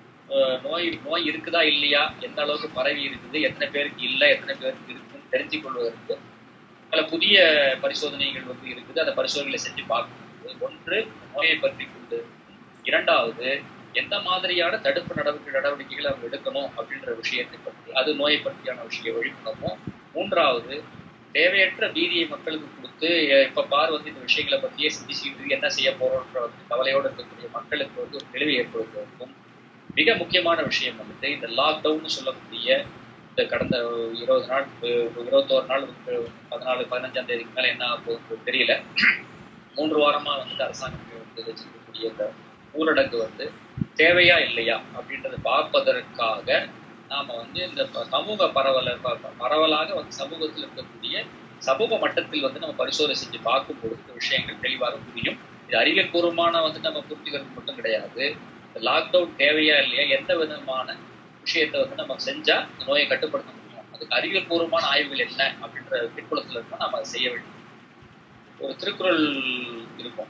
நோய் நோய் இருக்குதா இல்லையா எந்த அளவுக்கு பரவி இருக்குது எத்தனை பேருக்கு இல்லை எத்தனை பேருக்கு இருக்குன்னு தெரிஞ்சு கொள்வதற்கு பல புதிய பரிசோதனைகள் வந்து இருக்குது அந்த பரிசோதனைகளை செஞ்சு பார்க்கும்போது ஒன்று நோயை பற்றி கொண்டு இரண்டாவது எந்த மாதிரியான தடுப்பு நடவடிக்கை நடவடிக்கைகளை அவங்க எடுக்கணும் அப்படின்ற விஷயத்தை பற்றி அது நோயை பற்றியான விஷய விழிப்புணர்வும் மூன்றாவது தேவையற்ற பீதியை மக்களுக்கு கொடுத்து இப்ப பார் வந்து இந்த விஷயங்களை பற்றியே சிந்திச்சுட்டு என்ன செய்ய போறோன்ற வந்து கவலையோடு இருக்கக்கூடிய மக்களுக்கு வந்து ஒரு தெளிவு ஏற்படுத்துவதற்கும் மிக முக்கியமான விஷயம் வந்துட்டு இந்த லாக்டவுன் சொல்லக்கூடிய இந்த கடந்த இருபது நாள் இருபத்தோரு நாள் பதினாலு பதினஞ்சாம் தேதிக்கு மேல என்ன போகுது தெரியல மூன்று வாரமா வந்துட்டு அரசாங்கம் வந்து வச்சிருக்கக்கூடிய இந்த ஊரடங்கு வந்து தேவையா இல்லையா அப்படின்றத பார்ப்பதற்காக நாம வந்து இந்த சமூக பரவல பரவலாக வந்து சமூகத்தில் இருக்கக்கூடிய சமூக மட்டத்தில் வந்து நம்ம பரிசோதனை செஞ்சு பார்க்கும் பொழுது விஷயங்கள் தெளிவாக புரியும் இது அறிவியல் பூர்வமான வந்து நம்ம புரிஞ்சுக்கிறது மட்டும் கிடையாது லாக்டவுன் தேவையா இல்லையா எந்த விதமான விஷயத்தை வந்து நம்ம செஞ்சா இந்த நோயை கட்டுப்படுத்த முடியும் அதுக்கு அறிவியல் பூர்வமான ஆய்வுகள் என்ன அப்படின்ற பின்புலத்துல இருந்தா நம்ம அதை செய்ய வேண்டும் ஒரு திருக்குறள் இருக்கும்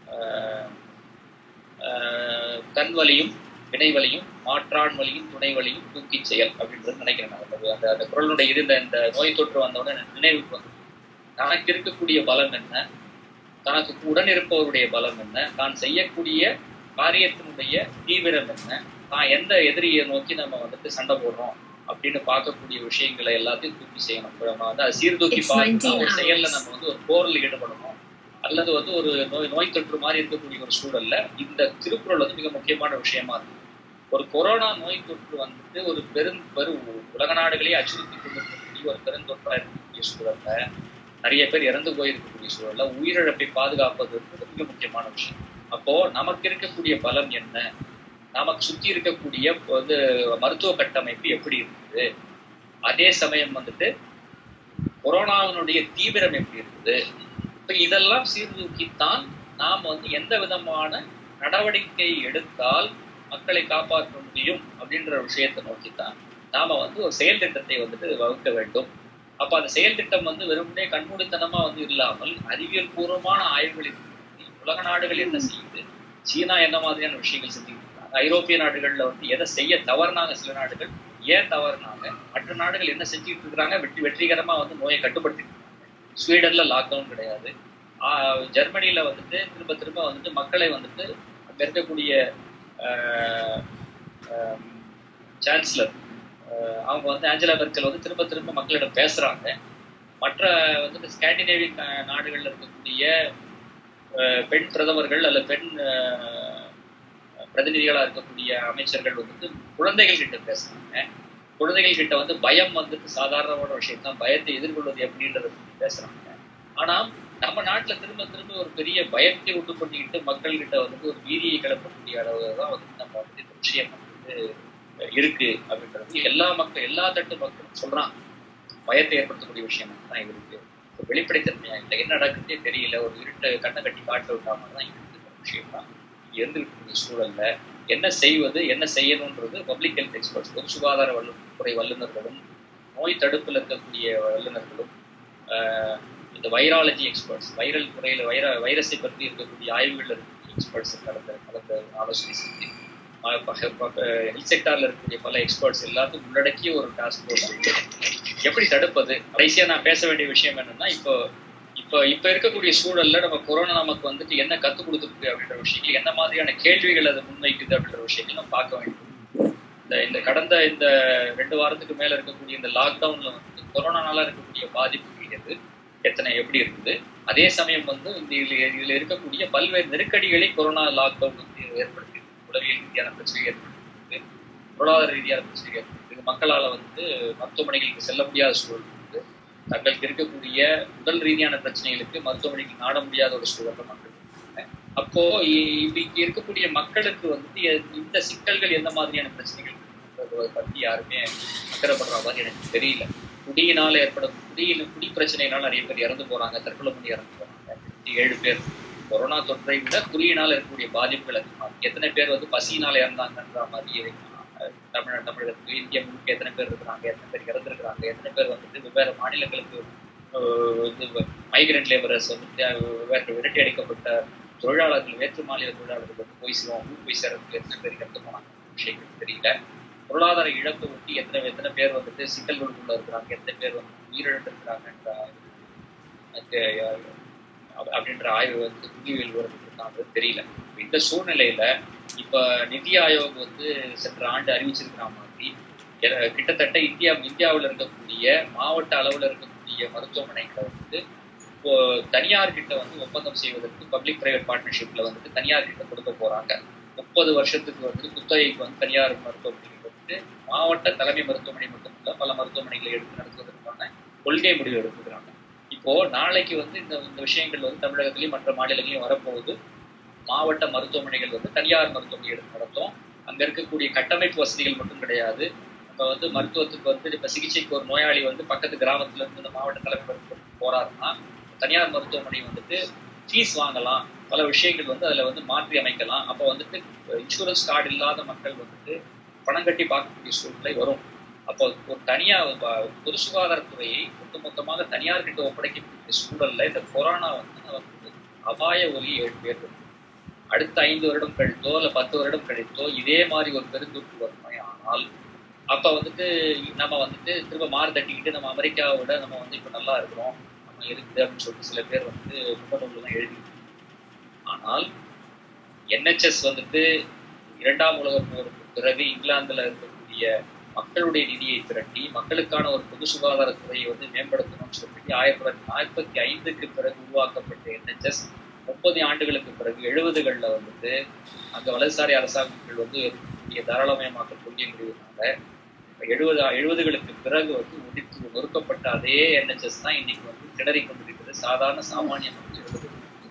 கண் வலியும் வினைவலியும் மாற்றான் வலியும் துணை வலியும் தூக்கி செயல் அப்படின்றது நினைக்கிறேன் அந்த அந்த குரலுடைய இது இந்த நோய் தொற்று வந்தவுடனே நினைவுக்கு வந்து தனக்கு இருக்கக்கூடிய பலம் என்ன தனக்கு உடன் இருப்பவருடைய பலம் என்ன தான் செய்யக்கூடிய காரியத்தினுடைய தீவிரம் என்ன தான் எந்த எதிரியை நோக்கி நம்ம வந்துட்டு சண்டை போடுறோம் அப்படின்னு பார்க்கக்கூடிய விஷயங்களை எல்லாத்தையும் தூக்கி செய்யணும் நம்ம வந்து அதை சீர்தூக்கி பார்க்கணும் ஒரு செயல்ல நம்ம வந்து ஒரு போரில் ஈடுபடணும் அல்லது வந்து ஒரு நோய் நோய் தொற்று மாதிரி இருக்கக்கூடிய ஒரு சூழல்ல இந்த திருக்குறள் வந்து மிக முக்கியமான விஷயமா இருக்கு ஒரு கொரோனா நோய் தொற்று வந்துட்டு ஒரு பெரும் பெரு உலக நாடுகளே அச்சுறுத்தி கொண்டிருக்கக்கூடிய ஒரு பெருந்தொற்றா இருக்கக்கூடிய சூழல்ல நிறைய பேர் இறந்து போயிருக்கக்கூடிய சூழல்ல உயிரிழப்பை பாதுகாப்பது மிக முக்கியமான விஷயம் அப்போ நமக்கு இருக்கக்கூடிய பலம் என்ன நமக்கு சுத்தி இருக்கக்கூடிய வந்து மருத்துவ கட்டமைப்பு எப்படி இருக்குது அதே சமயம் வந்துட்டு கொரோனாவினுடைய தீவிரம் எப்படி இருக்குது இப்ப இதெல்லாம் சீர்தூக்கித்தான் நாம் வந்து எந்த விதமான நடவடிக்கை எடுத்தால் மக்களை காப்பாற்ற முடியும் அப்படின்ற விஷயத்தை நோக்கித்தான் நாம வந்து ஒரு செயல் திட்டத்தை வந்துட்டு வகுக்க வேண்டும் அப்ப அந்த செயல் திட்டம் வந்து வெறுமனே கண்மூடித்தனமா வந்து இல்லாமல் அறிவியல் பூர்வமான ஆய்வுகளின் உலக நாடுகள் என்ன செய்யுது சீனா என்ன மாதிரியான விஷயங்கள் செஞ்சுட்டு இருக்காங்க ஐரோப்பிய நாடுகள்ல வந்து எதை செய்ய தவறுனாங்க சில நாடுகள் ஏன் தவறுனாங்க மற்ற நாடுகள் என்ன செஞ்சுட்டு இருக்கிறாங்க வெற்றி வெற்றிகரமா வந்து நோயை கட்டுப்படுத்திட்டு இருக்காங்க ஸ்வீடன்ல லாக்டவுன் கிடையாது ஆஹ் ஜெர்மனில வந்துட்டு திரும்ப திரும்ப வந்துட்டு மக்களை வந்துட்டு அங்க இருக்கக்கூடிய சான்சலர் அவங்க வந்து ஆஞ்சலா மெர்க்கல் வந்து திரும்ப திரும்ப மக்களிடம் பேசுறாங்க மற்ற வந்துட்டு ஸ்காண்டினேவியன் நாடுகள்ல இருக்கக்கூடிய அஹ், பெண் பிரதமர்கள் அல்ல பெண் அஹ், பிரதிநிதிகளா இருக்கக்கூடிய அமைச்சர்கள் வந்துட்டு குழந்தைகள் கிட்ட பேசுறாங்க குழந்தைகள் கிட்ட வந்து பயம் வந்துட்டு சாதாரணமான விஷயம் தான் பயத்தை எதிர்கொள்வது எப்படின்றத பத்தி பேசுறாங்க ஆனா நம்ம நாட்டுல திரும்ப திரும்ப ஒரு பெரிய பயத்தை உண்டு பண்ணிக்கிட்டு மக்கள் கிட்ட வந்துட்டு ஒரு வீதியை கிளப்பக்கூடிய அளவு தான் வந்து நம்ம வந்து இந்த விஷயம் வந்து இருக்கு அப்படின்றது எல்லா மக்கள் எல்லா தட்டு மக்களும் சொல்றாங்க பயத்தை ஏற்படுத்தக்கூடிய விஷயம் தான் இது இருக்கு இப்ப வெளிப்படைத்தன்மையா இல்லை என்ன நடக்குதுன்னே தெரியல ஒரு இருட்டை கண்ணை கட்டி காட்டுல விட்டா மாதிரி தான் இருக்கிற விஷயம் தான் இருந்துகிட்டு சூழல்ல என்ன செய்வது என்ன செய்யணுன்றது பப்ளிக் ஹெல்த் எக்ஸ்பர்ட்ஸ் பொது சுகாதார வல்லு துறை வல்லுநர்களும் நோய் தடுப்பில் இருக்கக்கூடிய வல்லுநர்களும் ஆஹ் இந்த வைராலஜி எக்ஸ்பர்ட்ஸ் வைரல் துறையில் வைர வைரஸை பற்றி இருக்கக்கூடிய ஆய்வுகள் இருக்கக்கூடிய எக்ஸ்பர்ட்ஸ் கலந்த கலந்த ஆலோசனை செஞ்சு ஹெல்த் செக்டார்ல இருக்கக்கூடிய பல எக்ஸ்பர்ட்ஸ் எல்லாத்தையும் உள்ளடக்கிய ஒரு டாஸ்க் ஃபோர்ஸ் எப்படி தடுப்பது கடைசியா நான் பேச வேண்டிய விஷயம் என்னன்னா இப்போ இப்போ இப்போ இருக்கக்கூடிய சூழல்ல நம்ம கொரோனா நமக்கு வந்துட்டு என்ன கத்துக் கொடுத்துருக்கு அப்படின்ற விஷயங்கள் என்ன மாதிரியான கேள்விகள் அது முன்வைக்குது அப்படின்ற விஷயங்கள் நம்ம பார்க்க வேண்டும் இந்த இந்த கடந்த இந்த ரெண்டு வாரத்துக்கு மேல இருக்கக்கூடிய இந்த லாக்டவுன்ல வந்து கொரோனானால இருக்கக்கூடிய பாதிப்புகள் எது எத்தனை எப்படி இருக்குது அதே சமயம் வந்து இந்த இதுல இதுல இருக்கக்கூடிய பல்வேறு நெருக்கடிகளை கொரோனா லாக்டவுன் வந்து ஏற்படுத்தி உளவியல் ரீதியான பிரச்சனை ஏற்படுத்தி பொருளாதார ரீதியான பிரச்சனை ஏற்படுத்தி மக்களால வந்து மருத்துவமனைகளுக்கு செல்ல முடியாத சூழல் இருக்குது தங்களுக்கு இருக்கக்கூடிய உடல் ரீதியான பிரச்சனைகளுக்கு மருத்துவமனைக்கு நாட முடியாத ஒரு சூழல்ல மக்கள் இருக்காங்க. அப்போ இ- இப்படி இருக்கக்கூடிய மக்களுக்கு வந்து எ- இந்த சிக்கல்கள் எந்த மாதிரியான பிரச்சனைகள் இருக்குன்றத பத்தி யாருமே அக்கறைப்படுற மாதிரி எனக்கு தெரியல குடியினால ஏற்படும் குடியில குடி பிரச்சனையினால நிறைய பேர் இறந்து போறாங்க தற்கொலை பண்ணி இறந்து போறாங்க இருபத்தி ஏழு பேர் கொரோனா தொற்றை விட குடியினால் இருக்கக்கூடிய பாதிப்புகள் அதிகமா இருக்கு. எத்தனை பேர் வந்து பசியினால இறந்தாங்கன்ற மாதிரி அஹ், தமிழ் தமிழகத்துக்கு இந்தியா முழுக்க எத்தனை பேர் இருக்கிறாங்க எத்தனை பேர் இறந்துருக்கிறாங்க எத்தனை பேர் வந்துட்டு வெவ்வேறு மாநிலங்களுக்கு அஹ், இது மைக்ரண்ட் லேபரர்ஸ் வந்துட்டு அஹ், வெவ்வேறு விரட்டி அடிக்கப்பட்ட தொழிலாளர்கள் வேற்று மாநில தொழிலாளர்கள் வந்து போய் சேரும் ஊர் போய் சேர்றதுக்கு எத்தனை பேர் இறந்து போனாங்க விஷயங்கள் தெரியல பொருளாதார இழப்பு ஒட்டி எத்தனை எத்தனை பேர் வந்துட்டு சிக்கல்களுக்குள்ள இருக்கிறாங்க எத்தனை பேர் வந்து உயிரிழந்திருக்கிறாங்கன்ற எனக்கு, அஹ், அப்ப- அப்படின்ற ஆய்வு வந்து புள்ளிவியல் வருது தெரியல இந்த சூழ்நிலையில இப்ப நிதி ஆயோக் வந்து சென்ற ஆண்டு அறிவிச்சிருக்கிற மாதிரி எ- கிட்டத்தட்ட இந்தியா இந்தியாவில் இருக்கக்கூடிய மாவட்ட அளவில் இருக்கக்கூடிய மருத்துவமனைகளை வந்து இப்போ தனியார் கிட்ட வந்து ஒப்பந்தம் செய்வதற்கு பப்ளிக் பிரைவேட் பார்ட்னர்ஷிப்ல வந்துட்டு தனியார் கிட்ட கொடுக்க போறாங்க முப்பது வருஷத்துக்கு வந்து குத்தகைக்கு வந்து தனியார் மருத்துவமனைகள் வந்து மாவட்ட தலைமை மருத்துவமனை மட்டுமல்ல பல மருத்துவமனைகளை எடுத்து நடத்துவதற்கான கொள்கை முடிவு எடுத்துக்கிறாங்க இப்போ நாளைக்கு வந்து இந்த இந்த விஷயங்கள் வந்து தமிழகத்திலையும் மற்ற மாநிலங்களையும் வரப்போகுது மாவட்ட மருத்துவமனைகள் வந்து தனியார் மருத்துவமனை எடுத்து நடத்தும் அங்க இருக்கக்கூடிய கட்டமைப்பு வசதிகள் மட்டும் கிடையாது நம்ம வந்து மருத்துவத்துக்கு வந்து இப்ப சிகிச்சைக்கு ஒரு நோயாளி வந்து பக்கத்து கிராமத்துல இருந்து இந்த மாவட்ட தலைமை மருத்துவமனைக்கு போறாருன்னா தனியார் மருத்துவமனை வந்துட்டு ஃபீஸ் வாங்கலாம் பல விஷயங்கள் வந்து அதுல வந்து மாற்றி அமைக்கலாம் அப்போ வந்துட்டு இன்சூரன்ஸ் கார்டு இல்லாத மக்கள் வந்துட்டு பணம் கட்டி பார்க்கக்கூடிய சூழ்நிலை வரும் அப்போ ஒரு தனியார் ப- பொது சுகாதாரத்துறையை ஒட்டுமொத்தமாக தனியார் கிட்ட ஒப்படைக்கக்கூடிய சூழல்ல இந்த கொரோனா வந்து நமக்கு அபாய ஒலி ஏற்படுத்தும் அடுத்த ஐந்து வருடம் கழித்தோ இல்ல பத்து வருடம் கழித்தோ இதே மாதிரி ஒரு பெருந்தொற்று வறுமை ஆனால் அப்ப வந்துட்டு நம்ம வந்துட்டு திரும்ப மாறு தட்டிக்கிட்டு நம்ம அமெரிக்காவை விட நம்ம வந்து இப்ப நல்லா இருக்கிறோம் நம்ம இருக்குது அப்படின்னு சொல்லிட்டு சில பேர் வந்து முகநூல்லாம் எழுதி ஆனால் என்ஹெச்எஸ் வந்துட்டு இரண்டாம் உலக போருக்கு பிறகு இங்கிலாந்துல இருக்கக்கூடிய மக்களுடைய நிதியை திரட்டி மக்களுக்கான ஒரு பொது சுகாதாரத்துறையை வந்து மேம்படுத்தணும்னு சொல்லிட்டு ஆயிரத்தி தொள்ளாயிரத்தி நாற்பத்தி ஐந்துக்கு பிறகு உருவாக்கப்பட்ட என்ஹெச்எஸ் முப்பது ஆண்டுகளுக்கு பிறகு எழுபதுகள்ல வந்துட்டு அங்க வலதுசாரி அரசாங்கங்கள் வந்து இருக்கக்கூடிய தாராளமயமாக்கல் கொள்கை முடிவுனால எழுபது எழுபதுகளுக்கு பிறகு வந்து முடித்து நொறுக்கப்பட்ட அதே என்ஹெச்எஸ் தான் இன்னைக்கு வந்து திணறி கொண்டிருக்கிறது சாதாரண சாமானிய மக்கள் எழுபது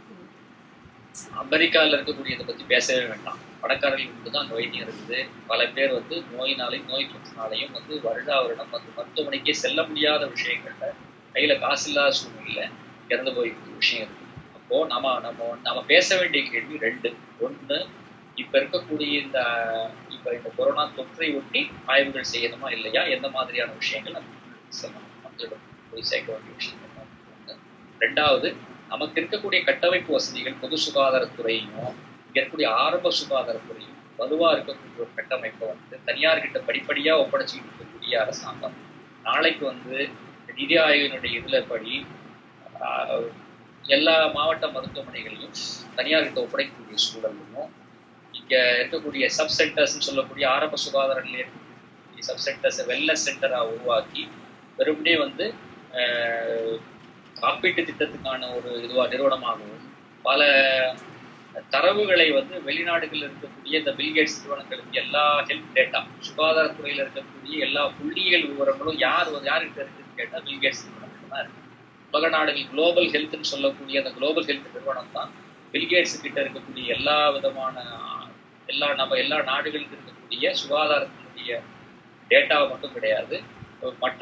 அமெரிக்காவில் இருக்கக்கூடியதை பத்தி பேசவே வேண்டாம் பணக்காரர்களுக்கு தான் அந்த வைத்தியம் இருக்குது பல பேர் வந்து நோயினாலையும் நோய் தொற்றினாலையும் வந்து வருடா வருடம் வந்து மருத்துவமனைக்கே செல்ல முடியாத விஷயங்கள்ல கையில காசு இல்லாத சூழ்நிலையில இறந்து போயிருக்கிற விஷயம் இருக்கு அப்போ நம்ம நம்ம நம்ம பேச வேண்டிய கேள்வி ரெண்டு ஒண்ணு இப்ப இருக்கக்கூடிய இந்த இப்ப இந்த கொரோனா தொற்றை ஒட்டி ஆய்வுகள் செய்யணுமா இல்லையா எந்த மாதிரியான விஷயங்கள் நம்ம மக்களிடம் போய் சேர்க்க வேண்டிய விஷயம் ஒண்ணு. ரெண்டாவது நமக்கு இருக்கக்கூடிய கட்டமைப்பு வசதிகள் பொது சுகாதாரத்துறையும் இங்க இருக்கக்கூடிய ஆரம்ப சுகாதாரத்துறையும் வலுவா இருக்கக்கூடிய ஒரு கட்டமைப்பை வந்து தனியார்கிட்ட படிப்படியா ஒப்படைச்சிட்டு இருக்கக்கூடிய அரசாங்கம் நாளைக்கு வந்து நிதி ஆயோகனுடைய இதுல படி ஆஹ், எல்லா மாவட்ட மருத்துவமனைகளையும் தனியார்கிட்ட ஒப்படைக்கக்கூடிய சூழலும் இங்க இருக்கக்கூடிய சப் சென்டர்ஸ் சொல்லக்கூடிய ஆரம்ப சுகாதார நிலையம் சப் சென்டர்ஸை வெல்னஸ் சென்டரா உருவாக்கி வெறுமனே வந்து ஆஹ், காப்பீட்டு திட்டத்துக்கான ஒரு இதுவா நிறுவனமாகவும் பல தரவுகளை வந்து வெளிநாடுகளில் இருக்கக்கூடிய இந்த பில்கேட்ஸ் நிறுவனங்களுக்கு எல்லா ஹெல்த் டேட்டா சுகாதாரத்துறையில் இருக்கக்கூடிய எல்லா புள்ளியியல் விவரங்களும் யார் வந்து யாருக்கு இருக்குன்னு கேட்டால் பில்கேட்ஸ் நிறுவனங்கள் தான் இருக்கு உலக நாடுகள் குளோபல் ஹெல்த்னு சொல்லக்கூடிய அந்த குளோபல் ஹெல்த் நிறுவனம் தான் பில்கேட்ஸ் கிட்ட இருக்கக்கூடிய எல்லா விதமான எல்லா நம்ம எல்லா நாடுகளுக்கு இருக்கக்கூடிய சுகாதாரத்தினுடைய டேட்டாவை மட்டும் கிடையாது மற்ற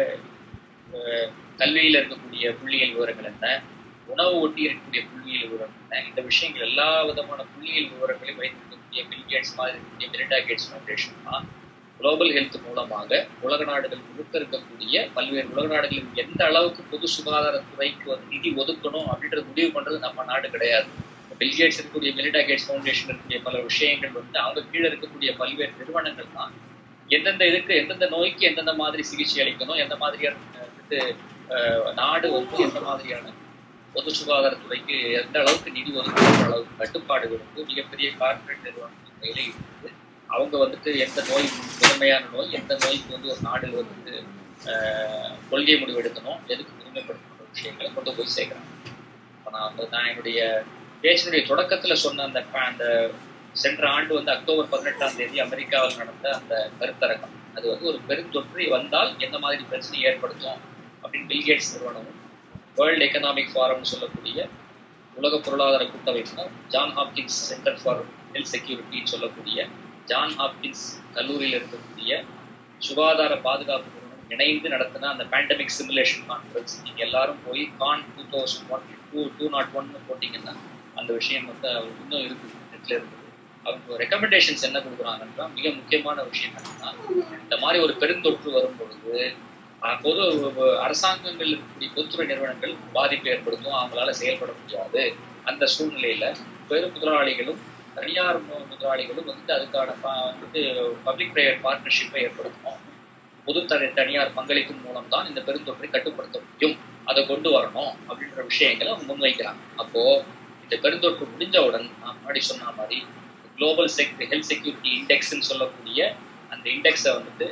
அஹ், கல்வியில இருக்கக்கூடிய புள்ளியியல் விவரங்கள் என்ன உணவு ஒட்டி இருக்கக்கூடிய புள்ளியியல் விவரங்கள் என்ன இந்த விஷயங்கள் எல்லா விதமான புள்ளியியல் விவரங்களையும் வைத்திருக்கக்கூடிய பில்கேட்ஸ் மாதிரி இருக்கக்கூடிய மெரிட்டா கேட்ஸ் ஃபவுண்டேஷன் தான் குளோபல் ஹெல்த் மூலமாக உலக நாடுகள் முழுக்க இருக்கக்கூடிய பல்வேறு உலக நாடுகளில் எந்த அளவுக்கு பொது சுகாதாரத்துறைக்கு வந்து நிதி ஒதுக்கணும் அப்படின்றது முடிவு பண்றது நம்ம நாடு கிடையாது பில்கேட்ஸ் இருக்கக்கூடிய மெரிட்டா கேட்ஸ் ஃபவுண்டேஷன் இருக்கக்கூடிய பல விஷயங்கள் வந்து அவங்க கீழே இருக்கக்கூடிய பல்வேறு நிறுவனங்கள் தான் எந்தெந்த இதுக்கு எந்தெந்த நோய்க்கு எந்தெந்த மாதிரி சிகிச்சை அளிக்கணும் எந்த மாதிரியான அஹ், இது அஹ், நாடு வந்து எந்த மாதிரியான பொது சுகாதாரத்துறைக்கு எந்த அளவுக்கு நிதி ஒதுக்கணும் அளவுக்கு கட்டுப்பாடுகள் வந்து மிகப்பெரிய கார்ப்பரேட் நிறுவனங்கள் கையில இருக்குது அவங்க வந்துட்டு எந்த நோய் முதன்மையான நோய் எந்த நோய்க்கு வந்து ஒரு நாடு வந்துட்டு ஆஹ், கொள்கை முடிவு எடுக்கணும் எதுக்கு முழுமைப்படுத்தணும் விஷயங்களை கொண்டு போய் சேர்க்குறாங்க இப்போ நான் வந்து நான் என்னுடைய பேச்சினுடைய தொடக்கத்துல சொன்ன அந்த ப- அந்த சென்ற ஆண்டு வந்து அக்டோபர் பதினெட்டாம் தேதி அமெரிக்காவில் நடந்த அந்த கருத்தரங்கம் அது வந்து ஒரு பெருந்தொற்று வந்தால் எந்த மாதிரி பிரச்சனை ஏற்படுத்தும் அப்படின்னு பில்கேட்ஸ் நிறுவனமும் வேர்ல்டு எக்கனாமிக் ஃபாரம்னு சொல்லக்கூடிய உலக பொருளாதார கூட்டமைப்பும் John Hopkins Center for Health செக்யூரிட்டின்னு சொல்லக்கூடிய ஜான் ஹாப்கின்ஸ் கல்லூரியில் இருக்கக்கூடிய சுகாதார பாதுகாப்பு நிறுவனம் இணைந்து நடத்தின அந்த பேண்டமிக் சிமுலேஷன் கான்ஃபரன்ஸ் நீங்க எல்லாரும் போய் கான் two thousand one two two நாட் ஒன்னு போட்டிங்கன்னா அந்த விஷயம் வந்து அவங்களுக்கு இன்னும் இருக்குது நெட்ல இருக்குது அவங்க ரெக்கமெண்டேஷன்ஸ் என்ன கொடுக்குறாங்கன்னா மிக முக்கியமான விஷயம் என்னன்னா இந்த மாதிரி ஒரு பெருந்தொற்று வரும் பொழுது அஹ், பொது அரசாங்கங்கள் இருக்கக்கூடிய பொதுத்துறை நிறுவனங்கள் பாதிப்பு ஏற்படுத்தும் அவங்களால செயல்பட முடியாது அந்த சூழ்நிலையில பெரு முதலாளிகளும் தனியார் மு- முதலாளிகளும் வந்து அதுக்கான ப- வந்துட்டு பப்ளிக் பிரைவேட் பார்ட்னர்ஷிப்பை ஏற்படுத்தணும் பொது தனி- தனியார் பங்களிப்பின் மூலம் தான் இந்த பெருந்தொற்றை கட்டுப்படுத்த முடியும் அதை கொண்டு வரணும் அப்படின்ற விஷயங்களை அவங்க முன்வைக்கிறாங்க அப்போ இந்த பெருந்தொற்று முடிஞ்சவுடன் நான் முன்னாடி சொன்ன மாதிரி குளோபல் செக் ஹெல்த் செக்யூரிட்டி இண்டெக்ஸ்ன்னு சொல்லக்கூடிய அந்த இண்டெக்ஸை வந்துட்டு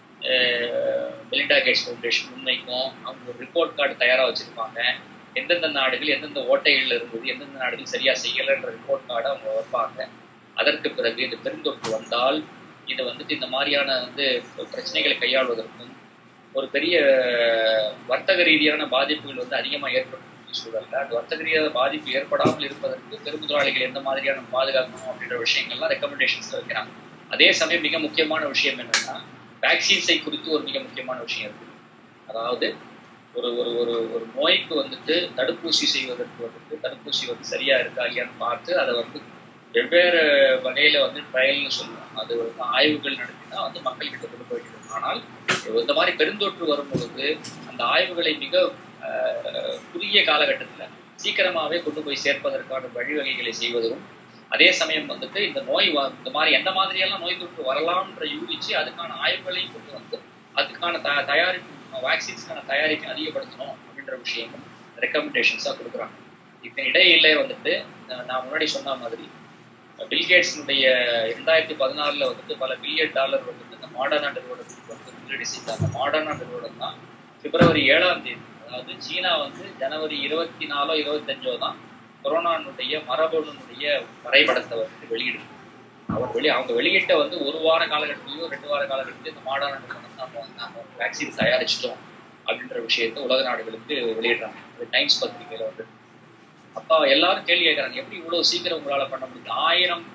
மெலிண்டா கேட்ஸ் ஃபவுண்டேஷன் முன்வைக்கும் அவங்க ஒரு ரிப்போர்ட் கார்டு தயாராக வச்சிருப்பாங்க எந்தெந்த நாடுகள் எந்தெந்த ஓட்டைகள் இருந்தது எந்தெந்த நாடுகள் சரியா செய்யலைன்ற ரிப்போர்ட் கார்டை அவங்க வைப்பாங்க அதற்கு பிறகு இந்த பெருந்தொற்று வந்தால் இது வந்துட்டு இந்த மாதிரியான வந்து பிரச்சனைகளை கையாள்வதற்கும் ஒரு பெரிய வர்த்தக ரீதியான பாதிப்புகள் வந்து அதிகமாக ஏற்படக்கூடிய சூழல்ல அந்த வர்த்தக ரீதியான பாதிப்பு ஏற்படாமல் இருப்பதற்கு பெருமுதலாளிகள் எந்த மாதிரியான பாதுகாக்கணும் அப்படின்ற விஷயங்கள்லாம் ரெக்கமெண்டேஷன்ஸ் வைக்கிறாங்க அதே சமயம் மிக முக்கியமான விஷயம் என்னன்னா வேக்சின்ஸை குறித்து ஒரு மிக முக்கியமான விஷயம் இருக்கு அதாவது ஒரு ஒரு ஒரு ஒரு நோய்க்கு வந்துட்டு தடுப்பூசி செய்வதற்கு வந்துட்டு தடுப்பூசி வந்து சரியா இருக்கா இல்லையான்னு பார்த்து அதை வந்து வெவ்வேறு வகையில வந்து ட்ரையல்னு சொல்லுவோம் அது வந்து ஆய்வுகள் நடத்தினா வந்து மக்கள்கிட்ட கொண்டு போயிட்டு ஆனால் இந்த மாதிரி பெருந்தொற்று வரும் பொழுது அந்த ஆய்வுகளை மிக ஆஹ், குறுகிய காலகட்டத்தில் சீக்கிரமாவே கொண்டு போய் சேர்ப்பதற்கான வழிவகைகளை செய்வதும் அதே சமயம் வந்துட்டு இந்த நோய் வ- இந்த மாதிரி எந்த மாதிரியெல்லாம் நோய் தொற்று வரலாம்ன்ற யூகிச்சு அதுக்கான ஆய்வுகளையும் கொண்டு வந்து அதுக்கான த தயாரிப்பு வேக்சின்ஸ்க்கான தயாரிப்பை அதிகப்படுத்தணும் அப்படின்ற விஷயமும் ரெக்கமெண்டேஷன்ஸாக கொடுக்குறாங்க இதன் இடையிலே வந்துட்டு அஹ் நான் முன்னாடி சொன்ன மாதிரி பில்கேட்ஸினுடைய இரண்டாயிரத்தி பதினாறுல வந்துட்டு பல பில்லியன் டாலர் வந்துட்டு இந்த மாடர்னா நிறுவனத்துக்கு வந்து முதலீடு செய்தாங்க மாடர்னா நிறுவனம் தான் பிப்ரவரி ஏழாம் தேதி அதாவது சீனா வந்து ஜனவரி இருபத்தி நாலோ இருபத்தஞ்சோ தான் கொரோனானுடைய மரபணுனுடைய வரைபடத்தை வந்து வெளியிடுது அவர் வெளி அவங்க வெளியிட்ட வந்து ஒரு வார காலகட்டத்திலயோ ரெண்டு வார காலகட்டத்திலயோ இந்த மாடர்னா நிறுவனம் தான் நம்ம நாம வேக்சின் தயாரிச்சிட்டோம் அப்படின்ற விஷயத்தை உலக நாடுகளுக்கு வெளியிடுறாங்க அது டைம்ஸ் பத்திரிகையில வந்து அப்ப எல்லாரும் கேள்வி கேட்கறாங்க எப்படி இவ்வளவு சீக்கிரம் உங்களால பண்ண முடியும் ஆயிரம்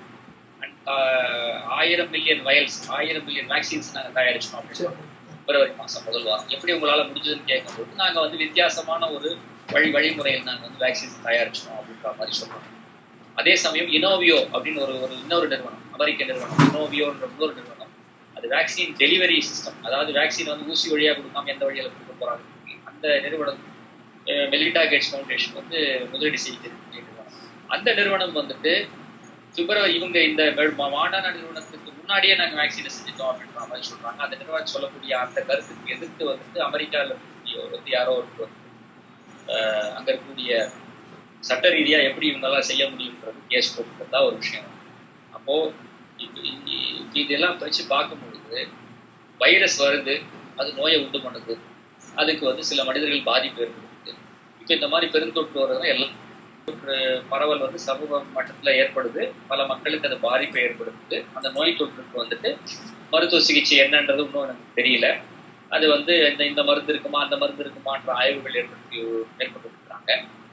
ஆஹ், ஆயிரம் மில்லியன் வயல்ஸ் ஆயிரம் மில்லியன் வேக்சின்ஸ் நாங்க தயாரிச்சோம் அப்படின்னு பிப்ரவரி மாசம் முதல் வாரம் எப்படி உங்களால முடிஞ்சதுன்னு கேட்கும்போது நாங்க வந்து வித்தியாசமான ஒரு வழி வழிமுறையில் நாங்க வந்து வேக்சின்ஸ் தயாரிச்சோம் அப்படின்ற மாதிரி சொல்றோம் அதே சமயம் இனோவியோ அப்படின்னு ஒரு ஒரு இன்னொரு நிறுவனம் அமெரிக்க நிறுவனம் இனோவியோன்ற இன்னொரு நிறுவனம் அது வேக்சின் டெலிவரி சிஸ்டம் அதாவது வேக்சின் வந்து ஊசி வழியா கொடுக்காம எந்த வழியில கொடுக்க போறாங்க அந்த அந்த நிறுவனம் மெலிண்டா கேட்ஸ் ஃபவுண்டேஷன் வந்து முதலீடு செய்கிறது நிறுவனம் அந்த நிறுவனம் வந்துட்டு பிப்ரவரி இவங்க இந்த மாடான நிறுவனத்துக்கு முன்னாடியே நாங்கள் வேக்சினை செஞ்சுட்டோம் அப்படின்ற மாதிரி சொல்றாங்க அந்த நிறுவனம் சொல்லக்கூடிய அந்த கருத்துக்கு எதிர்த்து வந்துட்டு அமெரிக்காவில் இருக்கக்கூடிய ஒரு வந்து யாரோ ஒரு வந்து அங்கே இருக்கக்கூடிய சட்ட ரீதியாக எப்படி இவங்கெல்லாம் செய்ய முடியுன்றது கேஸ் போட்டுறது தான் ஒரு விஷயம் அப்போ இதெல்லாம் வச்சு பார்க்கும்பொழுது வைரஸ் வருது அது நோயை உண்டு பண்ணுது அதுக்கு வந்து சில மனிதர்கள் பாதிப்பு ஏற்படுது இப்போ இந்த மாதிரி பெருந்தொற்று வர்றது எல்லாம் பரவல் வந்து சமூக மட்டத்தில் ஏற்படுது பல மக்களுக்கு அது பாதிப்பை ஏற்படுத்துது அந்த நோய் தொற்றுக்கு வந்துட்டு மருத்துவ சிகிச்சை என்னன்றது இன்னும் எனக்கு தெரியல அது வந்து இந்த இந்த மருந்து இருக்குமா அந்த மருந்து இருக்குமான்ற ஆய்வுகள் ஏற்படுத்தி ஏற்பட்டுருக்காங்க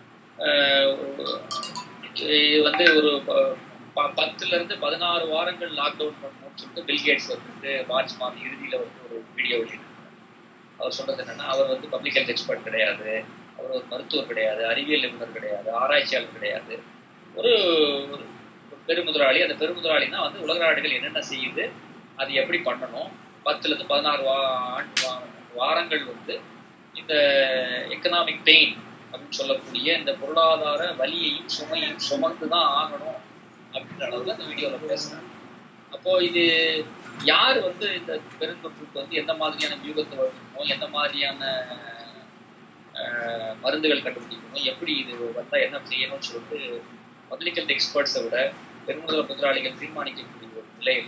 இது வந்து ஒரு பத்துல இருந்து பதினாறு வாரங்கள் லாக்டவுன் பண்ணணும்னு சொல்லிட்டு பில்கேட்ஸ் வந்துட்டு மார்ச் மாதம் இறுதியில வந்து ஒரு வீடியோ வெளியிட்டிருக்காரு அவர் சொல்றது என்னன்னா அவர் வந்து பப்ளிக் ஹெல்த் எக்ஸ்பர்ட் கிடையாது அவர் ஒரு மருத்துவர் கிடையாது அறிவியல் நிபுணர் கிடையாது ஆராய்ச்சியாளர் கிடையாது ஒரு பெருமுதலாளி அந்த பெருமுதலாளி தான் வந்து உலக நாடுகள் என்னென்ன செய்யுது அது எப்படி பண்ணணும் பத்துல இருந்து பதினாறு வா வாரங்கள் வந்து இந்த எக்கனாமிக் பெயின் அப்படின்னு சொல்லக்கூடிய இந்த பொருளாதார வலியையும் சுமையையும் சுமந்து தான் ஆகணும் அப்படின்ற அளவுல அந்த வீடியோவில் பேசுறாங்க அப்போ இது யார் வந்து இந்த பெருந்தொற்றுக்கு வந்து எந்த மாதிரியான வியூகத்தை வகுக்கணும் எந்த மாதிரியான மருந்துகள் கண்டுபிடிக்கணும் எப்படி இது வந்தால் என்ன செய்யணும்னு சொல்லிட்டு பப்ளிக் ஹெல்த் எக்ஸ்பர்ட்ஸை விட பெருமுதல் முதலாளிகள் தீர்மானிக்கக்கூடிய ஒரு நிலையில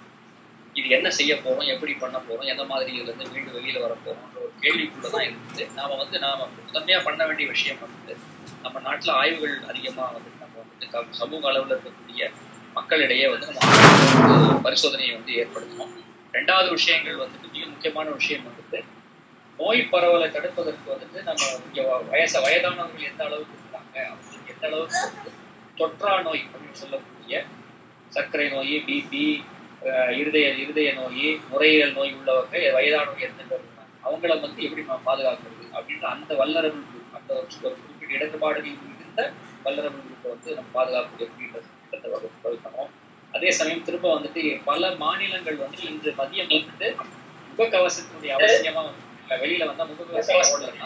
இது என்ன செய்ய போறோம் எப்படி பண்ண போறோம் எந்த மாதிரி இதுல இருந்து மீண்டு வெளியில வர போறோம்ன்ற ஒரு கேள்விக்குள்ளதான் இருக்குது நாம வந்து நாம முதன்மையா பண்ண வேண்டிய விஷயம் வந்து நம்ம நாட்டுல ஆய்வுகள் அதிகமா வந்து நம்ம வந்துட்டு சமூக அளவுல இருக்கக்கூடிய மக்களிடையே வந்து நம்ம பரிசோதனையை வந்து ஏற்படுத்தணும் ரெண்டாவது விஷயங்கள் வந்துட்டு மிக முக்கியமான விஷயம் வந்துட்டு நோய் பரவலை தடுப்பதற்கு வந்துட்டு நம்ம இங்க வயச வயதானவர்கள் எந்த அளவுக்கு இருக்காங்க அவங்களுக்கு எந்த அளவுக்கு தொற்றா நோய் அப்படின்னு சொல்லக்கூடிய சர்க்கரை நோய் பிபி இருதய இருதய நோய் நுரையீரல் நோய் உள்ளவங்க வயதானவங்க எந்த பேர் இருக்காங்க அவங்கள வந்து எப்படி நம்ம பாதுகாக்கிறது அப்படின்ற அந்த வல்லரபிள் குரூப் அந்த ஒரு குறிப்பிட்ட இடர்பாடுகள் இருந்த வல்லரபிள் குரூப்பை வந்து நம்ம பாதுகாப்பு எப்படின்ற திட்டத்தை வகுக்கணும் அதே சமயம் திரும்ப வந்துட்டு பல மாநிலங்கள் வந்து இன்று மதியம் வந்துட்டு முகக்கவசத்தினுடைய அவசியமா வந்து வெளியில வந்தா முகக்கவசம் போடலன்னா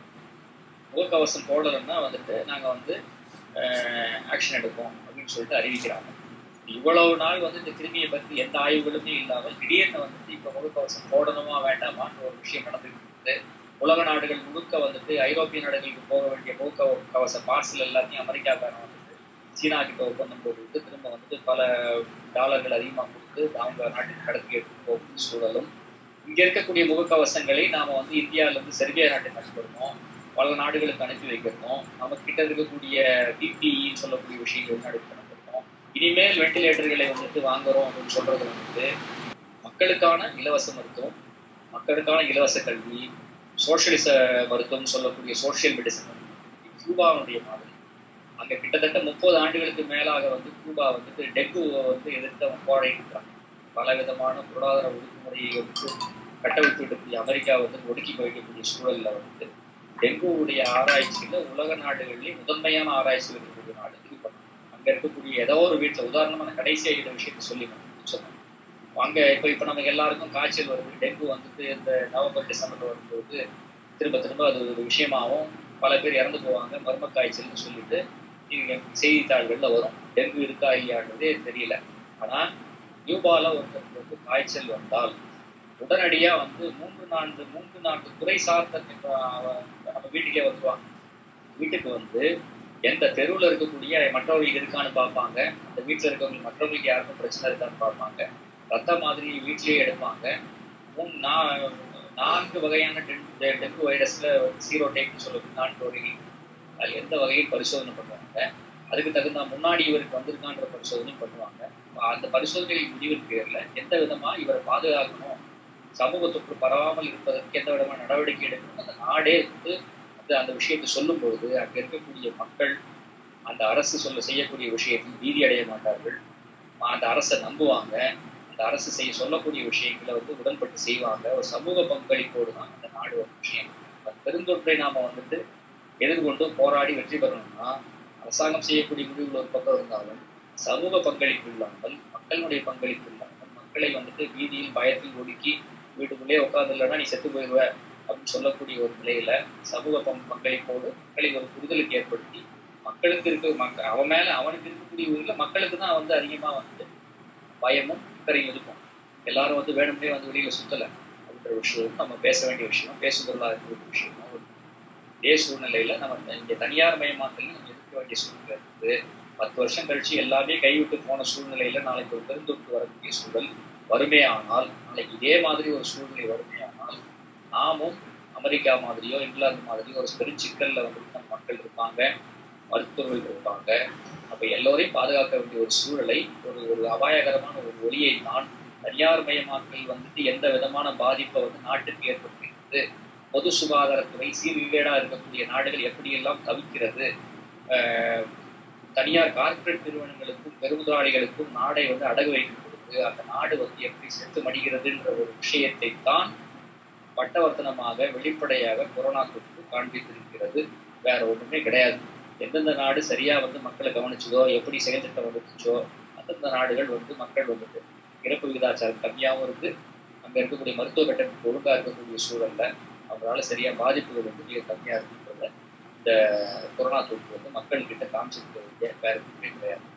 முகக்கவசம் போடலன்னா வந்துட்டு நாங்க வந்து ஆக்ஷன் எடுப்போம் அப்படின்னு சொல்லிட்டு அறிவிக்கிறாங்க இவ்வளவு நாள் வந்து இந்த கிருமியை பற்றி எந்த ஆய்வுகளுமே இல்லாமல் திடீர்னு வந்துட்டு இப்ப முகக்கவசம் போடணுமா வேண்டாமான்னு ஒரு விஷயம் நடந்துட்டு உலக நாடுகள் முழுக்க வந்துட்டு ஐரோப்பிய நாடுகளுக்கு போக வேண்டிய முக கவச பார்சல் எல்லாத்தையும் அமெரிக்காக்காரன் வந்துட்டு சீனா கிட்ட ஒப்பந்தம் போட்டு திரும்ப வந்துட்டு பல டாலர்கள் அதிகமாக கொடுத்து அவங்க நாட்டுக்கு கடத்தி எடுத்து போகும் சூழலும் இங்க இருக்கக்கூடிய முகக்கவசங்களை நாம வந்து இந்தியாவில இருந்து செர்பியா நாட்டுக்கு அனுப்பிடணும் பல நாடுகளுக்கு அனுப்பி வைக்கணும் நம்ம கிட்ட இருக்கக்கூடிய பிபிஇ சொல்லக்கூடிய விஷயங்கள் அனுப்பி அனுப்பிடணும் இனிமேல் வெண்டிலேட்டர்களை வந்துட்டு வாங்குறோம் அப்படின்னு சொல்றது வந்துட்டு மக்களுக்கான இலவச மருத்துவம் மக்களுக்கான இலவச கல்வி சோசியலிச மருத்துவம் சொல்லக்கூடிய சோசியல் மெடிசன் கியூபாவுடைய மாதிரி அங்க கிட்டத்தட்ட முப்பது ஆண்டுகளுக்கு மேலாக வந்து கியூபா வந்துட்டு டெங்கு வந்து எதிர்த்து அவங்க போராடிட்டு பல விதமான பொருளாதார ஒடுக்குமுறையை வந்து கட்டமைத்து விடக்கூடிய அமெரிக்கா வந்து ஒடுக்கி வைக்கக்கூடிய சூழல்ல வந்து டெங்குவுடைய ஆராய்ச்சியில உலக நாடுகளிலே முதன்மையான ஆராய்ச்சி இருக்கக்கூடிய நாடு இது அங்க இருக்கக்கூடிய ஏதோ ஒரு வீட்டுல உதாரணமான கடைசியா இந்த விஷயத்த சொல்லி சொன்னேன் அங்க இப்ப இப்ப நமக்கு எல்லாருக்கும் காய்ச்சல் வருது டெங்கு வந்துட்டு இந்த நவம்பர் டிசம்பர் வரும்போது திரும்ப திரும்ப அது ஒரு விஷயமாகவும் பல பேர் இறந்து போவாங்க மர்ம காய்ச்சல்னு சொல்லிட்டு நீங்க செய்தித்தாள்கள்ல வரும் டெங்கு இருக்கா இல்லையான்றதே தெரியல ஆனா நியூபால ஒருத்தருக்கு வந்து காய்ச்சல் வந்தால் உடனடியா வந்து மூன்று நான்கு மூன்று நான்கு துறை சார்ந்த நம்ம வீட்டுக்கே வந்துருவாங்க வீட்டுக்கு வந்து எந்த தெருவில் இருக்கக்கூடிய மற்றவங்களுக்கு இருக்கான்னு பார்ப்பாங்க அந்த வீட்டில் இருக்கவங்களுக்கு மற்றவங்களுக்கு யாருக்கும் பிரச்சனை இருக்கான்னு பார்ப்பாங்க ரத்த மாதிரி வீட்லயே எடுப்பாங்க மூணு நான்கு வகையான டெங்கு வைரஸ்ல சீரோ டைப்னு சொல்லக்கூடிய நான்கு வகை அது எந்த வகையில் பரிசோதனை பண்ணுவாங்க அதுக்கு தகுந்த முன்னாடி இவருக்கு வந்திருக்கான்ற பரிசோதனை பண்ணுவாங்க அந்த பரிசோதனை முடிவின் பேர்ல எந்த விதமா இவரை பாதுகாக்கணும் சமூக தொற்று பரவாமல் இருப்பதற்கு எந்த விதமான நடவடிக்கை எடுக்கணும் அந்த நாடே வந்து அந்த அந்த விஷயத்தை சொல்லும் பொழுது அங்க இருக்கக்கூடிய மக்கள் அந்த அரசு சொல்ல செய்யக்கூடிய விஷயத்தில் பீதி அடைய மாட்டார்கள் அந்த அரசை நம்புவாங்க அந்த அரசு செய்ய சொல்லக்கூடிய விஷயங்களை வந்து உடன்பட்டு செய்வாங்க ஒரு சமூக பங்களிப்போடு தான் அந்த நாடு ஒரு விஷயம் பெருந்தொற்றை நாம வந்துட்டு எதிர்கொண்டு போராடி வெற்றி பெறணும்னா அரசாங்கம் செய்யக்கூடிய முடிவுகள் ஒரு பக்கம் இருந்தாலும் சமூக பங்களிப்பு இல்லாமல் மக்களுடைய பங்களிப்பு இல்லாமல் மக்களை வந்துட்டு வீதியில் பயத்தில் ஒடுக்கி வீட்டுக்குள்ளே உட்காந்து இல்லைன்னா நீ செத்து போயிடுவ அப்படின்னு சொல்லக்கூடிய ஒரு நிலையில சமூக பங் பங்களிப்போடு மக்களை ஒரு புரிதலுக்கு ஏற்படுத்தி மக்களுக்கு இருக்க மக்க அவன் மேல அவனுக்கு இருக்கக்கூடிய ஊர்ல மக்களுக்கு தான் வந்து அதிகமா வந்து பயமும் அக்கறையும் இருக்கும் எல்லாரும் வந்து வேணும்னே வந்து வெளியில சுத்தல அப்படின்ற விஷயம் நம்ம பேச வேண்டிய விஷயம் பேசுபொருளா இருக்கிற விஷயம் இதே சூழ்நிலையில நம்ம இங்க தனியார் மயமாக்கல் நம்ம எதிர்க்க வேண்டிய சூழ்நிலை இருக்குது பத்து வருஷம் கழிச்சு எல்லாமே கைவிட்டு போன சூழ்நிலையில நாளைக்கு ஒரு பெருந்தொற்று வரக்கூடிய சூழல் வறுமையானால் நாளைக்கு இதே மாதிரி ஒரு சூழ்நிலை வறுமையானால் நாமும் அமெரிக்கா மாதிரியோ இங்கிலாந்து மாதிரியோ ஒரு பெருஞ்சிக்கல்ல வந்து நம்ம மக்கள் இருப்பாங்க மருத்துவர்கள் இருப்பாங்க அப்ப எல்லோரையும் பாதுகாக்க வேண்டிய ஒரு சூழலை ஒரு ஒரு அபாயகரமான ஒரு ஒளியை தான் தனியார் மயமாக்கல் வந்துட்டு எந்த விதமான பாதிப்பை வந்து நாட்டுக்கு ஏற்படுத்துகிறது பொது சுகாதாரத்துறை சீர்கேடா இருக்கக்கூடிய நாடுகள் எப்படியெல்லாம் தவிக்கிறது தனியார் கார்ப்பரேட் நிறுவனங்களுக்கும் பெருமுதலாளிகளுக்கும் நாடை வந்து அடகு வைக்கப்படுது அந்த நாடு வந்து எப்படி செத்து மடிகிறதுன்ற ஒரு விஷயத்தை தான் பட்டவர்த்தனமாக வெளிப்படையாக கொரோனா தொற்று காண்பித்திருக்கிறது வேற ஒண்ணுமே கிடையாது எந்தெந்த நாடு சரியா வந்து மக்களை கவனிச்சதோ எப்படி செயல் திட்டம் வந்துச்சோ அந்தந்த நாடுகள் வந்து மக்கள் வந்துட்டு இறப்பு விகிதாச்சாரம் கம்மியாகவும் இருக்கு அங்க இருக்கக்கூடிய மருத்துவ கட்டமைப்பு ஒழுங்கா இருக்கக்கூடிய சூழல்ல அவங்களால சரியா பாதிப்புகள் வந்து மிக கம்மியா இருக்குன்றத இந்த கொரோனா தொற்று வந்து மக்கள் கிட்ட காமிச்சிருக்க வேண்டிய வேற எதுவுமே கிடையாது